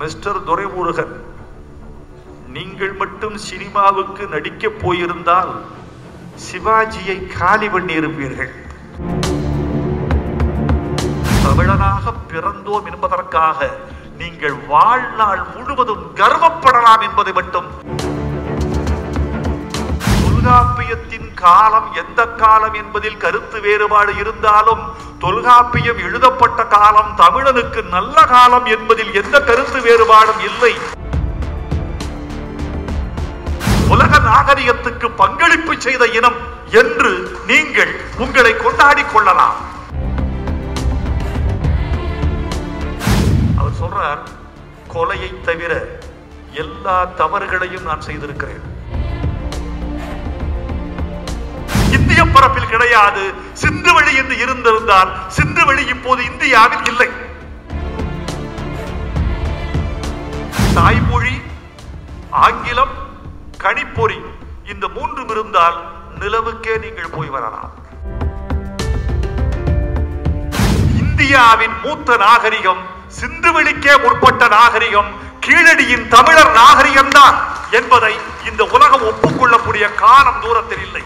Mister Duraimurugan நீங்கள் மட்டும் சினிமாவுக்கு நடிக்கப் போயிருந்தால் சிவாஜியை காலி பண்ணியிருப்பீர்கள் தமிழனாக பிறந்தோம் என்பதற்காக நீங்கள் வாழ்நாள் முழுவதும் கர்வப்படலாம் என்பதை மட்டும் தொல்காப்பியத்தின் காலம் எந்த காலம் என்பதில் கருத்து வேறுபாடு இருந்தாலும் தொல்காப்பியம் எழுதப்பட்ட காலம் தமிழனுக்கு நல்ல காலம் என்பதில் எந்த கருத்து வேறுபாடும் இல்லை உலக நாகரிகத்துக்கு பங்களிப்பு செய்த இனம் என்று நீங்கள் உங்களை கொண்டாடிக் கொள்ளலாம் அவர் சொல்றார் கொலையை தவிர எல்லா தவறுகளையும் நான் செய்திருக்கிறேன் இந்திய பரப்பில் கிடையாது சிந்துவெளி என்று இருந்திருந்தால் சிந்துவெளி இப்போது இந்தியாவில் இல்லை தாய்மொழி ஆங்கிலம் கணிப்பொறி இந்த மூன்றும் இருந்தால் நிலவுக்கே நீங்கள் போய் வரலாம் இந்தியாவின் மூத்த நாகரிகம் சிந்துவெளிக்கே முற்பட்ட நாகரிகம் கீழடியின் தமிழர் நாகரிகம்தான் என்பதை இந்த உலகம் ஒப்புக்கொள்ளக்கூடிய காலம் தூரத்தில் இல்லை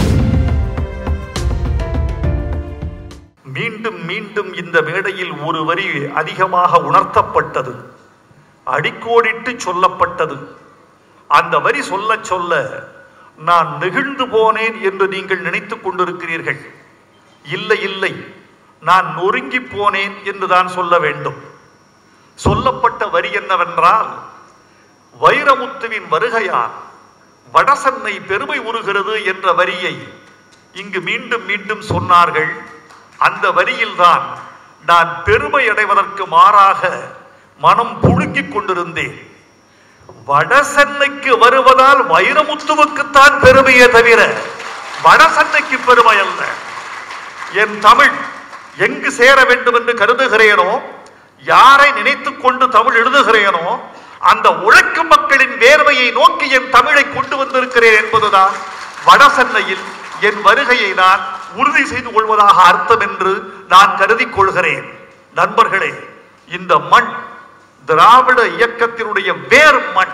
மீண்டும் மீண்டும் இந்த மேடையில் ஒரு வரி அதிகமாக உணர்த்தப்பட்டது அடிக்கோடிட்டு சொல்லப்பட்டது அந்த வரி சொல்ல சொல்ல நான் நெகிழ்ந்து போனேன் என்று நீங்கள் நினைத்துக் கொண்டிருக்கிறீர்கள் இல்லை இல்லை நான் நொறுங்கி போனேன் என்று தான் சொல்ல வேண்டும் சொல்லப்பட்ட வரி என்னவென்றால் வைரமுத்துவின் வருகையால் வடசென்னை பெருமை உருகிறது என்ற வரியை இங்கு மீண்டும் மீண்டும் சொன்னார்கள் அந்த வரியில்தான் நான் பெருமை அடைவதற்கு மாறாக மனம் புழுங்கிக் கொண்டிருந்தேன் வடசென்னைக்கு வருவதால் வைரமுத்துவுக்குத்தான் பெருமையே தவிர வடசென்னைக்கு பெருமை அல்ல என் தமிழ் எங்கு சேர வேண்டும் என்று கருதுகிறேனோ யாரை நினைத்துக் கொண்டு தமிழ் எழுதுகிறேனோ அந்த உழைக்கும் மக்களின் வேர்வையை நோக்கி என் தமிழை கொண்டு வந்திருக்கிறேன் என்பதுதான் வடசென்னையில் என் வருகையை நான் உறுதி செய்து கொள்வதாக அர்த்தம் என்று நான் கருதிக் கொள்கிறேன் நண்பர்களே இந்த மண் திராவிட இயக்கத்தினுடைய வேர் மண்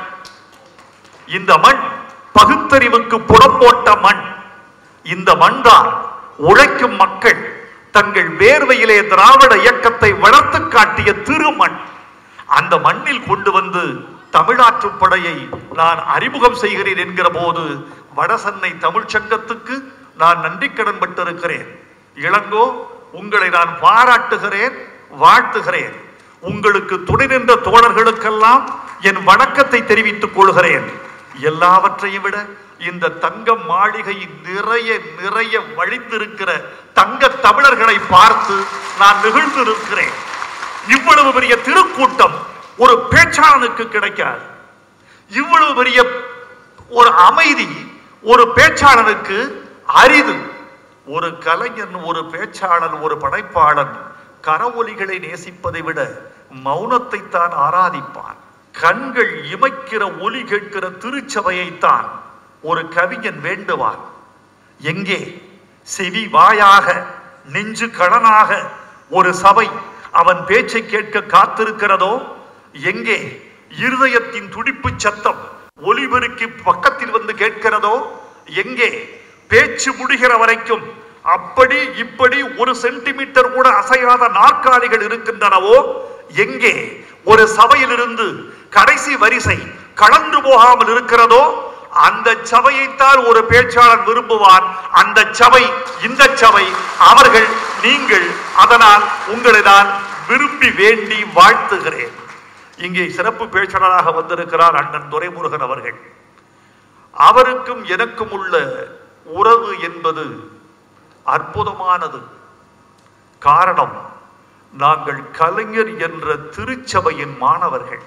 இந்த மண் பகுத்தறிவுக்கு புடம் போட்ட மண் இந்த மண்தான் உழைக்கும் மக்கள் தங்கள் வேர்வையிலே திராவிட இயக்கத்தை வளர்த்து காட்டிய திருமண் அந்த மண்ணில் கொண்டு வந்து தமிழாற்று படையை நான் அறிமுகம் செய்கிறேன் என்கிற போது வடசென்னை தமிழ்ச் சங்கத்துக்கு நான் நன்றி கடன் பட்டிருக்கிறேன் இளங்கோ உங்களை நான் பாராட்டுகிறேன் வாழ்த்துகிறேன் உங்களுக்கு துணை நின்ற தோழர்களுக்கெல்லாம் என் வணக்கத்தை தெரிவித்துக் கொள்கிறேன் எல்லாவற்றையும் விட இந்த தங்க மாளிகை நிறைய நிறைய வழிந்திருக்கிற தங்க தமிழர்களை பார்த்து நான் நிகழ்ந்திருக்கிறேன் இவ்வளவு பெரிய திருக்கூட்டம் ஒரு பேச்சாளனுக்கு கிடைக்காது இவ்வளவு பெரிய ஒரு அமைதி ஒரு பேச்சாளனுக்கு அரிது ஒரு கலைஞன் ஒரு பேச்சாளன் ஒரு படைப்பாளன் கரவொலிகளை நேசிப்பதை விட மௌனத்தை தான் ஆராதிப்பான் கண்கள் இமைக்கிற ஒலி கேட்கிற திருச்சபையைத்தான் ஒரு கவிஞன் வேண்டுவான் எங்கே செவி வாயாக நெஞ்சு கடனாக ஒரு சபை அவன் பேச்சை கேட்க காத்திருக்கிறதோ எங்கே இருதயத்தின் துடிப்பு சத்தம் ஒலிபெருக்கி பக்கத்தில் வந்து கேட்கிறதோ எங்கே பேச்சு முடிகிற வரைக்கும் அப்படி இப்படி ஒரு சென்டிமீட்டர் கூட அசையாத நாற்காலிகள் இருக்கின்றனவோ எங்கே ஒரு சபையிலிருந்து கடைசி வரிசை கலந்து போகாமல் இருக்கிறதோ அந்த சபையைத்தான் ஒரு பேச்சாளர் விரும்புவார் அந்த சபை இந்த சபை அவர்கள் நீங்கள் அதனால் உங்களை நான் விரும்பி வேண்டி வாழ்த்துகிறேன் இங்கே சிறப்பு பேச்சாளராக வந்திருக்கிறார் அண்ணன் துரைமுருகன் அவர்கள் அவருக்கும் எனக்கும் உள்ள உறவு என்பது அற்புதமானது காரணம் நாங்கள் கலைஞர் என்ற திருச்சபையின் மாணவர்கள்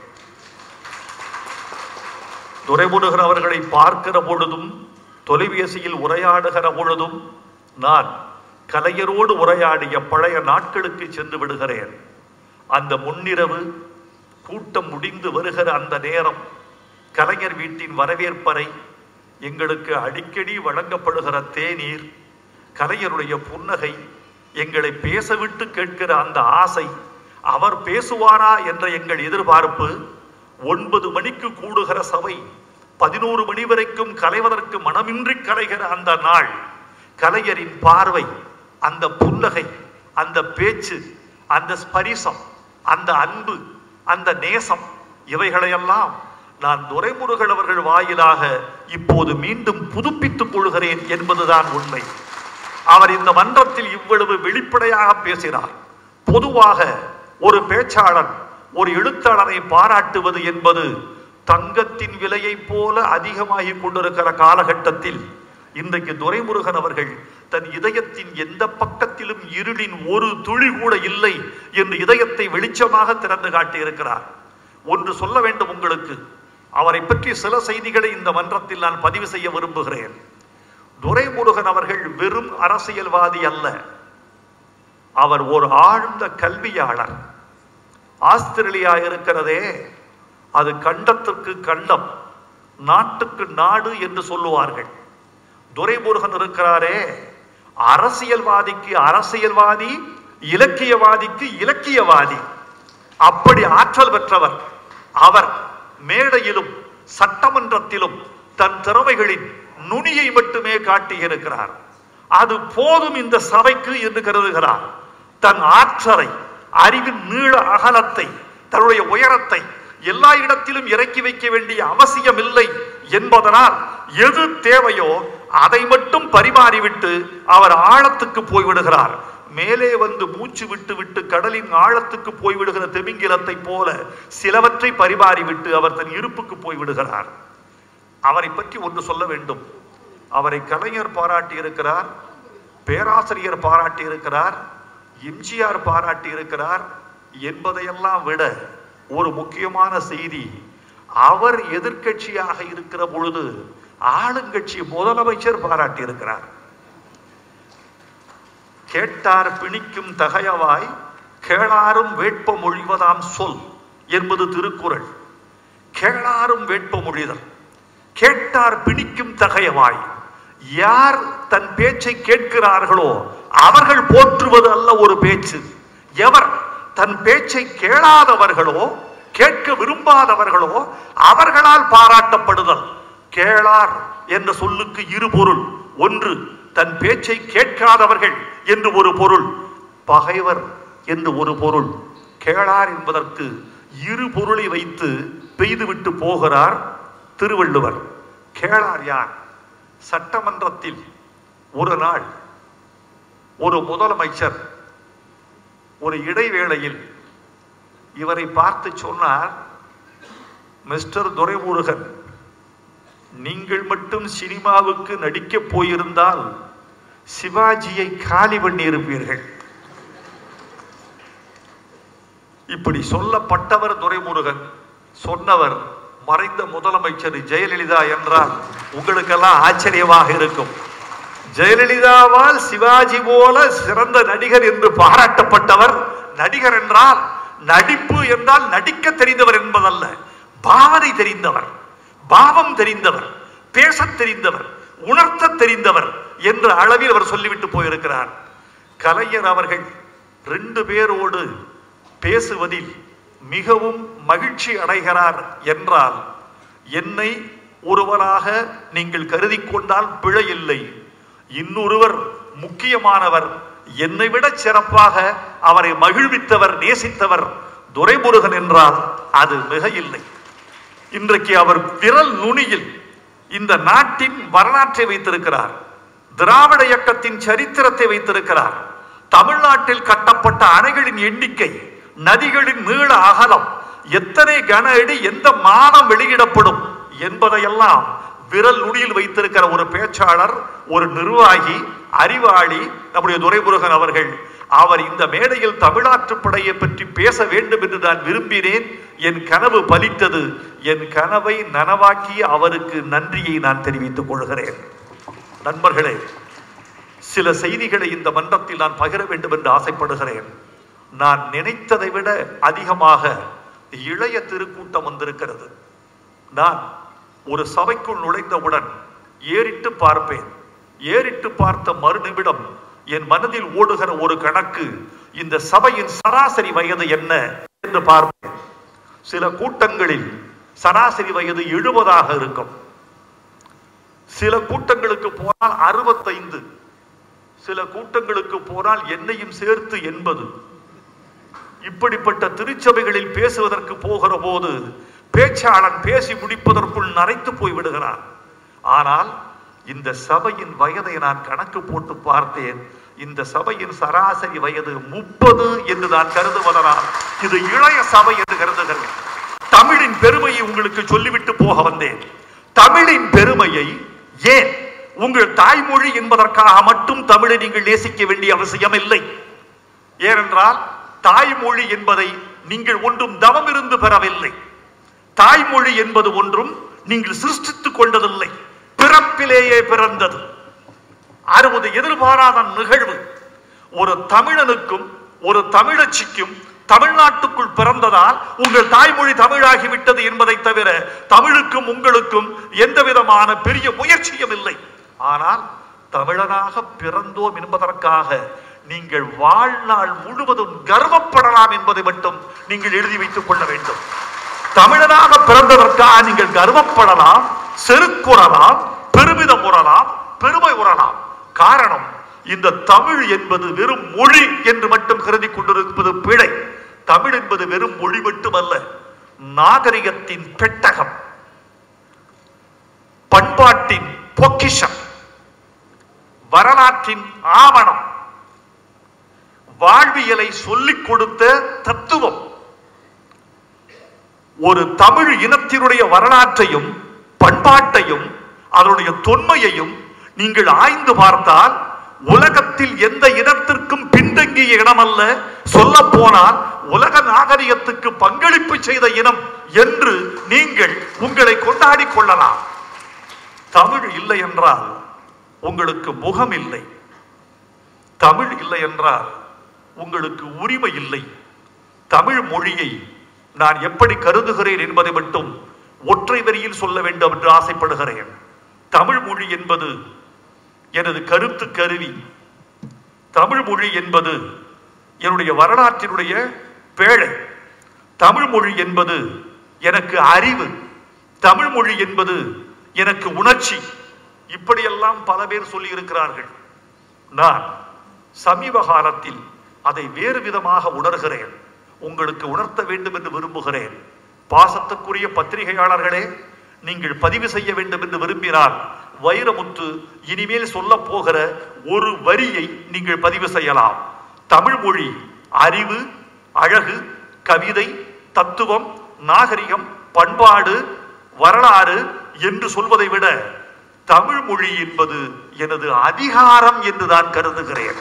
துரைமுருகன் அவர்களை பார்க்கிற பொழுதும் தொலைபேசியில் உரையாடுகிற பொழுதும் நான் கலைஞரோடு உரையாடிய பழைய நாட்களுக்கு சென்று விடுகிறேன் அந்த முன்னிரவு கூட்டம் முடிந்து வருகிற அந்த நேரம் கலைஞர் வீட்டின் வரவேற்பறை எங்களுக்கு அடிக்கடி வழங்கப்படுகிற தேநீர் கலைஞருடைய புன்னகை எங்களை பேசவிட்டு கேட்கிற அந்த ஆசை அவர் பேசுவாரா என்ற எங்கள் எதிர்பார்ப்பு ஒன்பது மணிக்கு கூடுகிற சபை பதினோரு மணி வரைக்கும் கலைவதற்கு மனமின்றி கலைகிற அந்த நாள் கலைஞரின் பார்வை அந்த புன்னகை அந்த பேச்சு அந்த ஸ்பரிசம் அந்த அன்பு அந்த நேசம் இவைகளையெல்லாம் நான் துரைமுருகன் அவர்கள் வாயிலாக இப்போது மீண்டும் புதுப்பித்துக் கொள்கிறேன் என்பதுதான் உண்மை அவர் இந்த மன்றத்தில் இவ்வளவு வெளிப்படையாக பேசினார் பொதுவாக ஒரு பேச்சாளர் ஒரு எழுத்தாளரை பாராட்டுவது என்பது தங்கத்தின் விலையைப் போல அதிகமாகிக் கொண்டிருக்கிற காலகட்டத்தில் இன்றைக்கு துரைமுருகன் அவர்கள் தன் இதயத்தின் எந்த பக்கத்திலும் இருளின் ஒரு துளி கூட இல்லை என்று இதயத்தை வெளிச்சமாக திறந்து காட்டியிருக்கிறார் ஒன்று சொல்ல வேண்டும் உங்களுக்கு அவரை பற்றி சில செய்திகளை இந்த மன்றத்தில் நான் பதிவு செய்ய விரும்புகிறேன் துரைமுருகன் அவர்கள் வெறும் அரசியல்வாதி அல்ல அவர் ஒரு ஆழ்ந்த கல்வியாளர் ஆஸ்திரேலியா இருக்கிறதே அது கண்டத்திற்கு கண்டம் நாட்டுக்கு நாடு என்று சொல்லுவார்கள் துரைமுருகன் இருக்கிறாரே அரசியல்வாதிக்கு அரசியல்வாதி இலக்கியவாதிக்கு இலக்கியவாதி அப்படி ஆற்றல் பெற்றவர் அவர் மேடையிலும் சட்டமன்றத்திலும் தன் திறமைகளின் நுனியை மட்டுமே காட்டியிருக்கிறார் அது போதும் இந்த சபைக்கு என்று கருதுகிறார் தன் ஆற்றலை அறிவின் நீள அகலத்தை தன்னுடைய உயரத்தை எல்லா இடத்திலும் இறக்கி வைக்க வேண்டிய அவசியம் இல்லை என்பதனால் எது தேவையோ அதை மட்டும் பரிமாறிவிட்டு அவர் ஆழத்துக்கு போய்விடுகிறார் மேலே வந்து மூச்சு விட்டு விட்டு கடலின் ஆழத்துக்கு போய்விடுகிற திமிங்கிலத்தை போல சிலவற்றை பரிமாறிவிட்டு அவர் தன் இருப்புக்கு போய்விடுகிறார் அவரை பற்றி ஒன்று சொல்ல வேண்டும் அவரை கலைஞர் பாராட்டி இருக்கிறார் பேராசிரியர் பாராட்டி இருக்கிறார் எம்ஜிஆர் பாராட்டி இருக்கிறார் என்பதையெல்லாம் விட ஒரு முக்கியமான செய்தி அவர் எதிர்க்கட்சியாக இருக்கிற பொழுது ஆளுங்கட்சி முதலமைச்சர் பாராட்டி இருக்கிறார் கேட்டார் பிணிக்கும் தகையவாய் கேளாரும் வேட்ப மொழிவதாம் சொல் என்பது திருக்குறள் கேளாரும் வேட்ப மொழிதல் கேட்டார் பிணிக்கும் தகையவாய் யார் தன் பேச்சை கேட்கிறார்களோ அவர்கள் போற்றுவது அல்ல ஒரு பேச்சு எவர் தன் பேச்சை கேளாதவர்களோ கேட்க விரும்பாதவர்களோ அவர்களால் பாராட்டப்படுதல் கேளார் என்ற சொல்லுக்கு இரு பொருள் ஒன்று தன் பேச்சை கேட்காதவர்கள் என்று ஒரு பொருள் பகைவர் என்று ஒரு பொருள் கேளார் என்பதற்கு இரு பொருளை வைத்து பெய்துவிட்டு போகிறார் திருவள்ளுவர் கேளார் யார் சட்டமன்றத்தில் ஒரு நாள் ஒரு முதலமைச்சர் ஒரு இடைவேளையில் இவரை பார்த்து சொன்னார் மிஸ்டர் துரைமுருகன் நீங்கள் மட்டும் சினிமாவுக்கு நடிக்கப் போயிருந்தால் சிவாஜியை காலி பண்ணியிருப்பீர்கள் இப்படி சொல்லப்பட்டவர் துரைமுருகன் சொன்னவர் மறைந்த முதலமைச்சர் ஜெயலலிதா என்றால் உங்களுக்கெல்லாம் ஆச்சரியமாக இருக்கும் ஜெயலலிதாவால் சிவாஜி போல சிறந்த நடிகர் என்று பாராட்டப்பட்டவர் நடிகர் என்றால் நடிப்பு என்றால் நடிக்க தெரிந்தவர் என்பதல்ல பாவனை தெரிந்தவர் பாவம் தெரிந்தவர் பேசத் தெரிந்தவர் உணர்த்த தெரிந்தவர் என்ற அளவில் அவர் சொல்லிவிட்டு போயிருக்கிறார் கலைஞர் அவர்கள் ரெண்டு பேரோடு பேசுவதில் மிகவும் மகிழ்ச்சி அடைகிறார் என்றால் என்னை ஒருவராக நீங்கள் கருதி கொண்டால் பிழை இல்லை இன்னொருவர் முக்கியமானவர் என்னை விட சிறப்பாக அவரை மகிழ்வித்தவர் நேசித்தவர் துரைமுருகன் என்றால் அது மிக இல்லை இன்றைக்கு அவர் விரல் நுனியில் இந்த நாட்டின் வரலாற்றை வைத்திருக்கிறார் திராவிட இயக்கத்தின் சரித்திரத்தை வைத்திருக்கிறார் தமிழ்நாட்டில் கட்டப்பட்ட அணைகளின் எண்ணிக்கை நதிகளின் நீள அகலம் எத்தனை கன அடி எந்த மாதம் வெளியிடப்படும் என்பதையெல்லாம் விரல் நுனியில் வைத்திருக்கிற ஒரு பேச்சாளர் ஒரு நிர்வாகி அறிவாளி நம்முடைய துரைமுருகன் அவர்கள் அவர் இந்த மேடையில் தமிழாற்றுப் படையை பற்றி பேச வேண்டும் என்று நான் விரும்பினேன் என் கனவு பலித்தது என் கனவை நனவாக்கிய அவருக்கு நன்றியை நான் தெரிவித்துக் கொள்கிறேன் நண்பர்களே சில செய்திகளை இந்த மன்றத்தில் நான் பகிர வேண்டும் என்று ஆசைப்படுகிறேன் நான் நினைத்ததை விட அதிகமாக இளைய திருக்கூட்டம் வந்திருக்கிறது நான் ஒரு சபைக்குள் நுழைந்தவுடன் ஏறிட்டு பார்ப்பேன் ஏறிட்டு பார்த்த மறுநிமிடம் என் மனதில் ஓடுகிற ஒரு கணக்கு இந்த சபையின் சராசரி வயது என்ன என்று பார்ப்பேன் சில கூட்டங்களில் சராசரி வயது எழுபதாக இருக்கும் சில கூட்டங்களுக்கு போனால் அறுபத்தைந்து சில கூட்டங்களுக்கு போனால் என்னையும் சேர்த்து எண்பது இப்படிப்பட்ட திருச்சபைகளில் பேசுவதற்கு போகிற போது பேச்சாளன் பேசி முடிப்பதற்குள் நரைத்து போய் விடுகிறான் ஆனால் இந்த சபையின் வயதை நான் கணக்கு போட்டு பார்த்தேன் இந்த சபையின் சராசரி வயது முப்பது என்று நான் கருதுவதனால் இது இளைய சபை என்று கருதுகிறேன் தமிழின் பெருமையை உங்களுக்கு சொல்லிவிட்டு போக வந்தேன் தமிழின் பெருமையை ஏன் உங்கள் தாய்மொழி என்பதற்காக மட்டும் தமிழை நீங்கள் நேசிக்க வேண்டிய அவசியம் இல்லை ஏனென்றால் தாய்மொழி என்பதை நீங்கள் ஒன்றும் தவம் இருந்து பெறவில்லை தாய்மொழி என்பது ஒன்றும் நீங்கள் சிருஷ்டித்துக் கொண்டதில்லை பிறப்பிலேயே பிறந்தது அறுபது எதிர்பாராத நிகழ்வு ஒரு தமிழனுக்கும் ஒரு தமிழச்சிக்கும் தமிழ்நாட்டுக்குள் பிறந்ததால் உங்கள் தாய்மொழி தமிழாகி விட்டது என்பதை தவிர தமிழுக்கும் உங்களுக்கும் எந்த விதமான பெரிய முயற்சியும் இல்லை ஆனால் தமிழனாக பிறந்தோம் என்பதற்காக நீங்கள் வாழ்நாள் முழுவதும் கர்வப்படலாம் என்பதை மட்டும் நீங்கள் எழுதி வைத்துக் கொள்ள வேண்டும் தமிழனாக பிறந்ததற்காக நீங்கள் கர்வப்படலாம் செருக்குறலாம் பெருமிதம் உறலாம் பெருமை உறலாம் காரணம் இந்த தமிழ் என்பது வெறும் மொழி என்று மட்டும் கருதி கொண்டிருப்பது பிழை தமிழ் என்பது வெறும் மொழி மட்டுமல்ல நாகரிகத்தின் பெட்டகம் பண்பாட்டின் பொக்கிஷம் வரலாற்றின் ஆவணம் வாழ்வியலை சொல்லிக் கொடுத்த தத்துவம் ஒரு தமிழ் இனத்தினுடைய வரலாற்றையும் பண்பாட்டையும் அதனுடைய தொன்மையையும் நீங்கள் ஆய்ந்து பார்த்தால் உலகத்தில் எந்த இனத்திற்கும் பின்தங்கிய இனம் அல்ல சொல்ல போனால் உலக நாகரிகத்துக்கு பங்களிப்பு செய்த இனம் என்று நீங்கள் உங்களை கொண்டாடிக் கொள்ளலாம் தமிழ் இல்லை என்றால் உங்களுக்கு முகம் இல்லை தமிழ் இல்லை என்றால் உங்களுக்கு உரிமை இல்லை தமிழ் மொழியை நான் எப்படி கருதுகிறேன் என்பதை மட்டும் ஒற்றை வரியில் சொல்ல வேண்டும் என்று ஆசைப்படுகிறேன் தமிழ் மொழி என்பது எனது கருத்து கருவி தமிழ் மொழி என்பது என்னுடைய வரலாற்றினுடைய பேழை தமிழ் மொழி என்பது எனக்கு அறிவு தமிழ் மொழி என்பது எனக்கு உணர்ச்சி இப்படியெல்லாம் பல பேர் சொல்லி இருக்கிறார்கள் நான் சமீப காலத்தில் அதை வேறு விதமாக உணர்கிறேன் உங்களுக்கு உணர்த்த வேண்டும் என்று விரும்புகிறேன் பாசத்துக்குரிய பத்திரிகையாளர்களே நீங்கள் பதிவு செய்ய வேண்டும் என்று விரும்பினால் வைரமுத்து இனிமேல் சொல்ல போகிற ஒரு வரியை நீங்கள் பதிவு செய்யலாம் தமிழ் மொழி அறிவு அழகு கவிதை தத்துவம் நாகரிகம் பண்பாடு வரலாறு என்று சொல்வதை விட தமிழ் மொழி என்பது எனது அதிகாரம் என்று நான் கருதுகிறேன்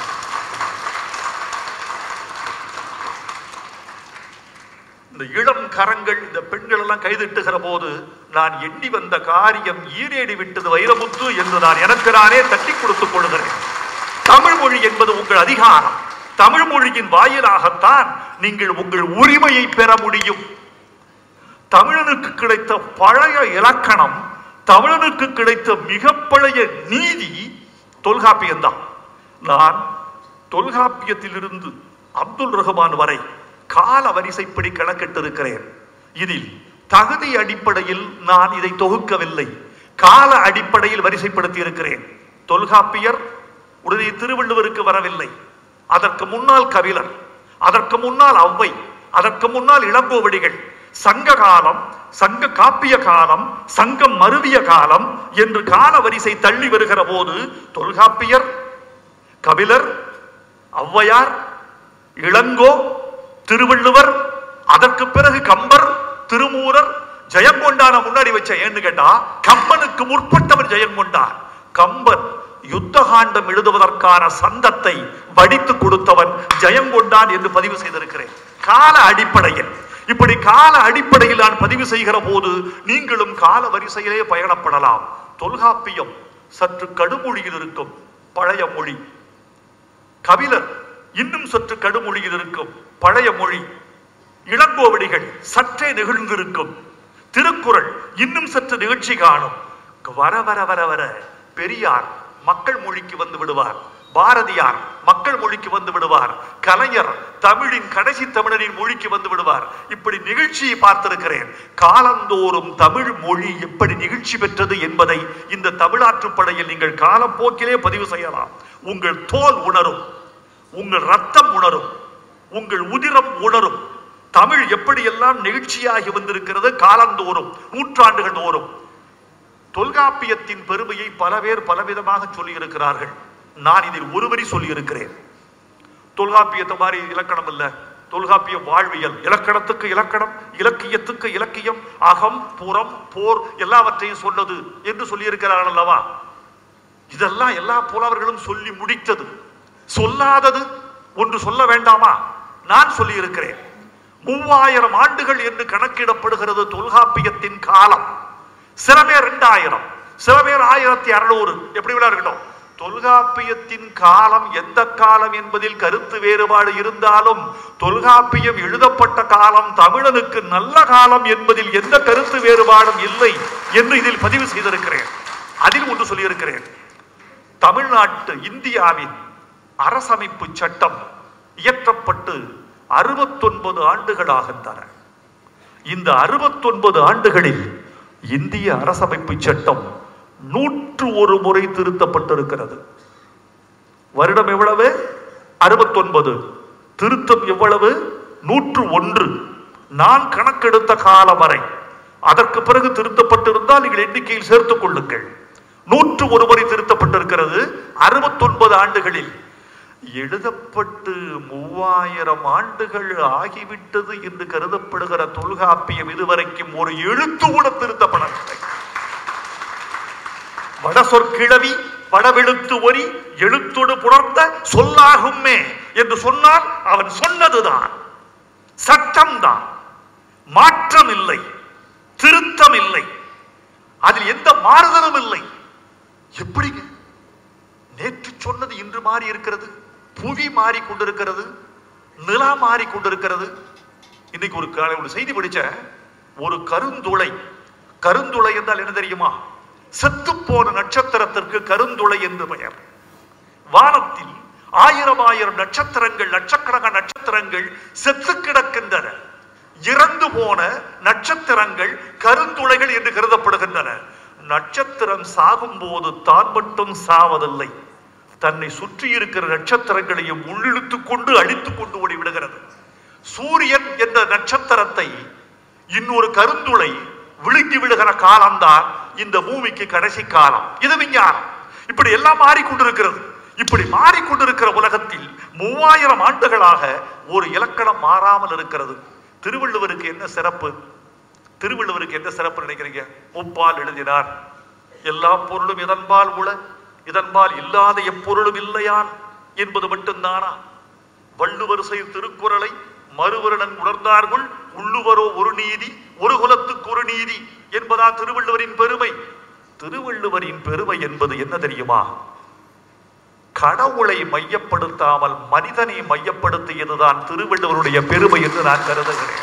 இந்த இளம் கரங்கள் இந்த பெண்கள் எல்லாம் கைதிட்டுகிற போது நான் எண்ணி வந்த காரியம் ஈரேடி விட்டது வைரமுத்து என்று நான் எனக்கு நானே தட்டி கொடுத்துக் கொள்கிறேன் தமிழ் மொழி என்பது உங்கள் அதிகாரம் தமிழ் மொழியின் வாயிலாகத்தான் நீங்கள் உங்கள் உரிமையை பெற முடியும் தமிழனுக்கு கிடைத்த பழைய இலக்கணம் தமிழனுக்கு கிடைத்த மிக பழைய நீதி தொல்காப்பியம்தான் நான் தொல்காப்பியத்திலிருந்து அப்துல் ரஹ்மான் வரை கால வரிசைப்படி கணக்கிட்டிருக்கிறேன் இதில் தகுதி அடிப்படையில் நான் இதை தொகுக்கவில்லை கால அடிப்படையில் வரிசைப்படுத்தி இருக்கிறேன் தொல்காப்பியர் உடனே திருவள்ளுவருக்கு வரவில்லை அதற்கு முன்னால் கபிலர் அதற்கு முன்னால் ஔவை அதற்கு முன்னால் இளங்கோவடிகள் சங்க காலம் சங்க காப்பிய காலம் சங்கம் மருவிய காலம் என்று கால வரிசை தள்ளி வருகிற போது தொல்காப்பியர் கபிலர் ஔவையார் இளங்கோ திருவள்ளுவர் அதற்கு பிறகு கம்பர் திருமூரர் ஜெயங்கொண்டான முன்னாடி வச்ச ஏன்னு கேட்டா கம்பனுக்கு முற்பட்டவர் ஜெயங்கொண்டார் கம்பன் யுத்த காண்டம் எழுதுவதற்கான சந்தத்தை வடித்து கொடுத்தவன் ஜெயங்கொண்டான் என்று பதிவு செய்திருக்கிறேன் கால அடிப்படையில் இப்படி கால அடிப்படையில் நான் பதிவு செய்கிற போது நீங்களும் கால வரிசையிலே பயணப்படலாம் தொல்காப்பியம் சற்று கடுமொழியில் இருக்கும் பழைய மொழி கபிலர் இன்னும் சற்று கடுமொழியில் இருக்கும் பழைய மொழி இளங்கோவடிகள் சற்றே நெகிழ்ந்திருக்கும் திருக்குறள் இன்னும் சற்று நிகழ்ச்சி காணும் வர வர வர வர பெரியார் மக்கள் மொழிக்கு வந்து விடுவார் பாரதியார் மக்கள் மொழிக்கு வந்து விடுவார் கலைஞர் தமிழின் கடைசி தமிழரின் மொழிக்கு வந்து விடுவார் இப்படி நிகழ்ச்சியை பார்த்திருக்கிறேன் காலந்தோறும் தமிழ் மொழி எப்படி நிகழ்ச்சி பெற்றது என்பதை இந்த தமிழாற்றுப்படையில் நீங்கள் காலப்போக்கிலே பதிவு செய்யலாம் உங்கள் தோல் உணரும் உங்கள் ரத்தம் உணரும் உங்கள் உதிரம் உணரும் தமிழ் எப்படியெல்லாம் நிகழ்ச்சியாகி வந்திருக்கிறது காலந்தோறும் நூற்றாண்டுகள் தோறும் தொல்காப்பியத்தின் பெருமையை பல பேர் பலவிதமாக சொல்லியிருக்கிறார்கள் நான் இதில் ஒருவரி சொல்லியிருக்கிறேன் தொல்காப்பியத்தை மாதிரி இலக்கணம் இல்ல தொல்காப்பிய வாழ்வியல் இலக்கணத்துக்கு இலக்கணம் இலக்கியத்துக்கு இலக்கியம் அகம் புறம் போர் எல்லாவற்றையும் சொன்னது என்று சொல்லியிருக்கிறார்கள் அல்லவா இதெல்லாம் எல்லா புலவர்களும் சொல்லி முடித்தது சொல்லாதது ஒன்று சொல்ல வேண்டாமா நான் சொல்லியிருக்கிறேன் மூவாயிரம் ஆண்டுகள் என்று கணக்கிடப்படுகிறது தொல்காப்பியத்தின் காலம் சில பேர் ரெண்டாயிரம் சில பேர் ஆயிரத்தி அறுநூறு எப்படி வேணா இருக்கட்டும் தொல்காப்பியத்தின் காலம் எந்த காலம் என்பதில் கருத்து வேறுபாடு இருந்தாலும் தொல்காப்பியம் எழுதப்பட்ட காலம் தமிழனுக்கு நல்ல காலம் என்பதில் எந்த கருத்து வேறுபாடும் இல்லை என்று இதில் பதிவு செய்திருக்கிறேன் அதில் ஒன்று சொல்லியிருக்கிறேன் தமிழ்நாட்டு இந்தியாவின் அரசமைப்பு சட்டம் இயற்றப்பட்டு அறுபத்தொன்பது ஆண்டுகளாகின்றன இந்த அறுபத்தொன்பது ஆண்டுகளில் இந்திய அரசமைப்பு சட்டம் நூற்று ஒரு முறை திருத்தப்பட்டிருக்கிறது வருடம் எவ்வளவு அறுபத்தொன்பது திருத்தம் எவ்வளவு நூற்று ஒன்று நான் கணக்கெடுத்த காலம் வரை அதற்கு பிறகு திருத்தப்பட்டிருந்தால் நீங்கள் எண்ணிக்கையில் சேர்த்துக் கொள்ளுங்கள் நூற்று ஒரு முறை திருத்தப்பட்டிருக்கிறது அறுபத்தொன்பது ஆண்டுகளில் எழுதப்பட்டு மூவாயிரம் ஆண்டுகள் ஆகிவிட்டது என்று கருதப்படுகிற தொல்காப்பியம் இதுவரைக்கும் ஒரு எழுத்து கூட திருத்தப்படவில்லை வட சொற்கிழவி வடவெழுத்து ஒரி எழுத்தொடு புணர்ந்த சொல்லாகுமே என்று சொன்னால் அவன் சொன்னதுதான் சட்டம்தான் மாற்றம் இல்லை திருத்தம் இல்லை அதில் எந்த மாறுதலும் இல்லை எப்படிங்க நேற்று சொன்னது இன்று மாறி இருக்கிறது புவி மாறி கொண்டிருக்கிறது நிலா மாறி கொண்டிருக்கிறது இன்னைக்கு ஒரு காலை ஒரு செய்தி படிச்ச ஒரு கருந்துளை கருந்துளை என்றால் என்ன தெரியுமா செத்து போன நட்சத்திரத்திற்கு கருந்துளை என்று பெயர் வானத்தில் ஆயிரம் ஆயிரம் நட்சத்திரங்கள் லட்சக்கணக்கான நட்சத்திரங்கள் செத்து கிடக்கின்றன இறந்து போன நட்சத்திரங்கள் கருந்துளைகள் என்று கருதப்படுகின்றன நட்சத்திரம் சாகும் போது தான் மட்டும் சாவதில்லை தன்னை சுற்றி இருக்கிற நட்சத்திரங்களையும் உள்ளிழுத்துக் கொண்டு அழித்துக் கொண்டு ஓடி விடுகிறது சூரியன் என்ற நட்சத்திரத்தை இன்னொரு கருந்துளை விழுங்கி விடுகிற காலம்தான் இந்த பூமிக்கு கடைசி காலம் இது விஞ்ஞானம் இப்படி எல்லாம் மாறிக்கொண்டிருக்கிறது இப்படி மாறிக்கொண்டிருக்கிற உலகத்தில் மூவாயிரம் ஆண்டுகளாக ஒரு இலக்கணம் மாறாமல் இருக்கிறது திருவள்ளுவருக்கு என்ன சிறப்பு திருவள்ளுவருக்கு என்ன சிறப்பு நினைக்கிறீங்க முப்பால் எழுதினார் எல்லா பொருளும் இதன்பால் உள இதன்பால் இல்லாத எப்பொருளும் இல்லையான் என்பது மட்டும்தானா வள்ளுவர் செய் திருக்குறளை மறுவருடன் உணர்ந்தார்கள் உள்ளுவரோ ஒரு நீதி ஒரு குலத்துக்கு ஒரு நீதி என்பதா திருவள்ளுவரின் பெருமை திருவள்ளுவரின் பெருமை என்பது என்ன தெரியுமா கடவுளை மையப்படுத்தாமல் மனிதனை மையப்படுத்தியதுதான் திருவள்ளுவருடைய பெருமை என்று நான் கருதுகிறேன்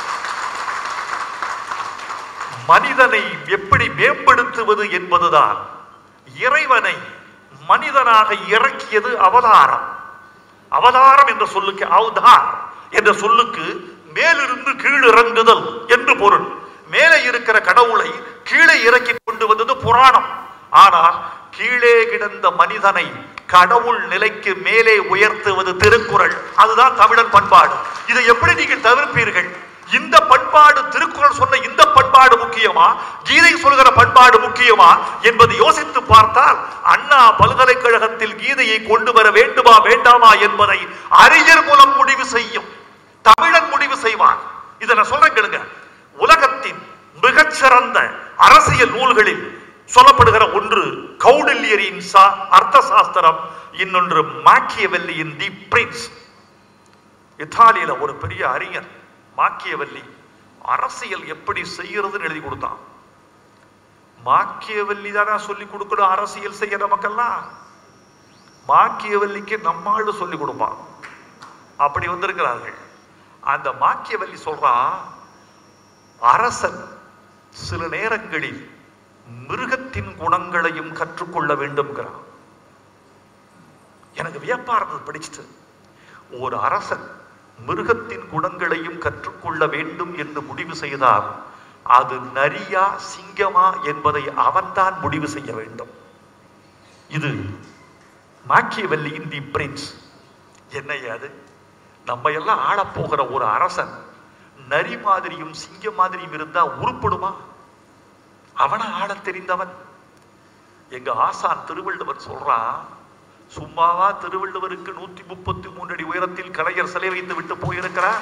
மனிதனை எப்படி மேம்படுத்துவது என்பதுதான் இறைவனை மனிதனாக இறக்கியது அவதாரம் அவதாரம் என்ற சொல்லுக்கு அவதார் என்ற சொல்லுக்கு மேலிருந்து கீழிறங்குதல் என்று பொருள் மேலே இருக்கிற கடவுளை கீழே இறக்கி கொண்டு வந்தது புராணம் ஆனால் கீழே கிடந்த மனிதனை கடவுள் நிலைக்கு மேலே உயர்த்துவது திருக்குறள் அதுதான் தமிழன் பண்பாடு இதை எப்படி நீங்கள் தவிர்ப்பீர்கள் இந்த பண்பாடு திருக்குறள் சொன்ன இந்த பண்பாடு முக்கியமா கீதை சொல்கிற பண்பாடு முக்கியமா என்பதை யோசித்து பார்த்தால் அண்ணா பல்கலைக்கழகத்தில் கீதையை கொண்டு வர வேண்டுமா வேண்டாமா என்பதை அறிஞர் மூலம் முடிவு செய்யும் தமிழன் முடிவு செய்வான் இதை நான் சொல்றேன் கேளுங்க உலகத்தின் மிகச்சிறந்த அரசியல் நூல்களில் சொல்லப்படுகிற ஒன்று கௌடில்யரின் சா அர்த்த சாஸ்திரம் இன்னொன்று மாக்கியவெல்லியின் தி பிரின்ஸ் இத்தாலியில ஒரு பெரிய அறிஞர் மாக்கியவல்லி அரசியல் எப்படி செய்யறதுன்னு எழுதி கொடுத்தான் மாக்கியவல்லி தானே சொல்லி கொடுக்கணும் அரசியல் செய்ய நமக்கெல்லாம் மாக்கியவல்லிக்கு நம்மாள் சொல்லி கொடுப்பான் அப்படி வந்திருக்கிறார்கள் அந்த மாக்கியவல்லி சொல்றா அரசன் சில நேரங்களில் மிருகத்தின் குணங்களையும் கற்றுக்கொள்ள வேண்டும்ங்கிறான் எனக்கு வியப்பா இருந்தது படிச்சுட்டு ஒரு அரசன் மிருகத்தின் குணங்களையும் கற்றுக்கொள்ள வேண்டும் என்று முடிவு செய்தால் அது நரியா சிங்கமா என்பதை அவன்தான் முடிவு செய்ய வேண்டும் இது மாக்கியவல்லியின் தி பிரின்ஸ் என்னையா அது நம்ம எல்லாம் ஆளப்போகிற ஒரு அரசன் நரி மாதிரியும் சிங்கம் மாதிரியும் இருந்தா உருப்படுமா அவனை ஆளத் தெரிந்தவன் எங்க ஆசான் திருவள்ளுவர் சொல்றான் சும்மாவா திருவள்ளுவருக்கு நூத்தி முப்பத்தி மூன்று அடி உயரத்தில் கலைஞர் சிலை வைத்து விட்டு போயிருக்கிறார்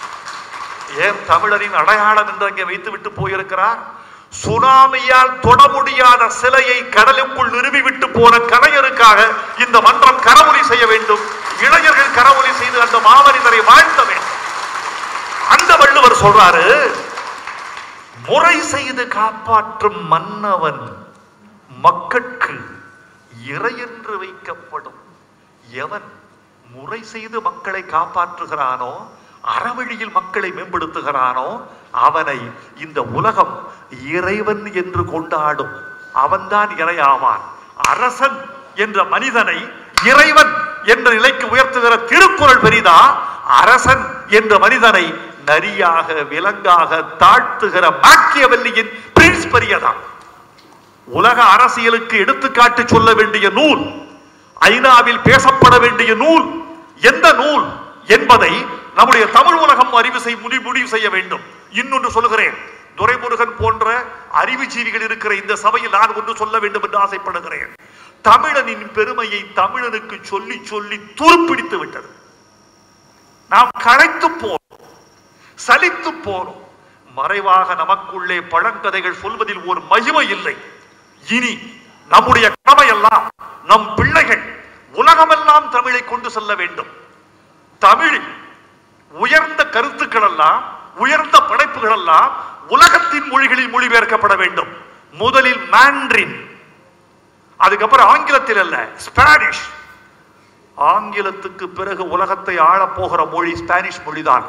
ஏன் தமிழரின் அடையாளம் என்று அங்கே வைத்து விட்டு போயிருக்கிறார் சுனாமியால் தொட முடியாத சிலையை கடலுக்குள் நிறுவி விட்டு போன கலைஞருக்காக இந்த மன்றம் கரவொலி செய்ய வேண்டும் இளைஞர்கள் கரவொலி செய்து அந்த மாமனிதரை வாழ்த்த வேண்டும் அந்த வள்ளுவர் சொல்றாரு முறை செய்து காப்பாற்றும் மன்னவன் மக்கட்கு இறை என்று வைக்கப்படும் எவன் முறை செய்து மக்களை காப்பாற்றுகிறானோ அறவழியில் மக்களை மேம்படுத்துகிறானோ அவனை இந்த உலகம் இறைவன் என்று கொண்டாடும் அவன்தான் இறையாவான் அரசன் என்ற மனிதனை இறைவன் என்ற நிலைக்கு உயர்த்துகிற திருக்குறள் பெரிதா அரசன் என்ற மனிதனை நரியாக விலங்காக தாழ்த்துகிற மாக்கியவல்லியின் பிரின்ஸ் பெரியதான் உலக அரசியலுக்கு எடுத்துக்காட்டு சொல்ல வேண்டிய நூல் ஐநாவில் பேசப்பட வேண்டிய நூல் எந்த நூல் என்பதை நம்முடைய தமிழ் உலகம் அறிவு செய் முடி- முடிவு செய்ய வேண்டும் இன்னொன்று சொல்லுகிறேன் துரைமுருகன் போன்ற அறிவுஜீவிகள் இருக்கிற இந்த சபையில் நான் ஒன்று சொல்ல வேண்டும் என்று ஆசைப்படுகிறேன் தமிழனின் பெருமையை தமிழனுக்கு சொல்லி சொல்லி துருப்பிடித்து விட்டது நாம் களைத்து போனோம் சலித்து போனோம் மறைவாக நமக்குள்ளே பழங்கதைகள் சொல்வதில் ஒரு மகிமை இல்லை இனி நம்முடைய கடமையெல்லாம் நம் பிள்ளைகள் உலகமெல்லாம் தமிழை கொண்டு செல்ல வேண்டும் தமிழில் உயர்ந்த கருத்துக்கள் எல்லாம் உயர்ந்த படைப்புகள் எல்லாம் உலகத்தின் மொழிகளில் மொழிபெயர்க்கப்பட வேண்டும் முதலில் மாண்ட்ரின் அதுக்கப்புறம் ஆங்கிலத்தில் அல்ல ஸ்பானிஷ் ஆங்கிலத்துக்கு பிறகு உலகத்தை ஆளப் போகிற மொழி ஸ்பானிஷ் மொழிதான்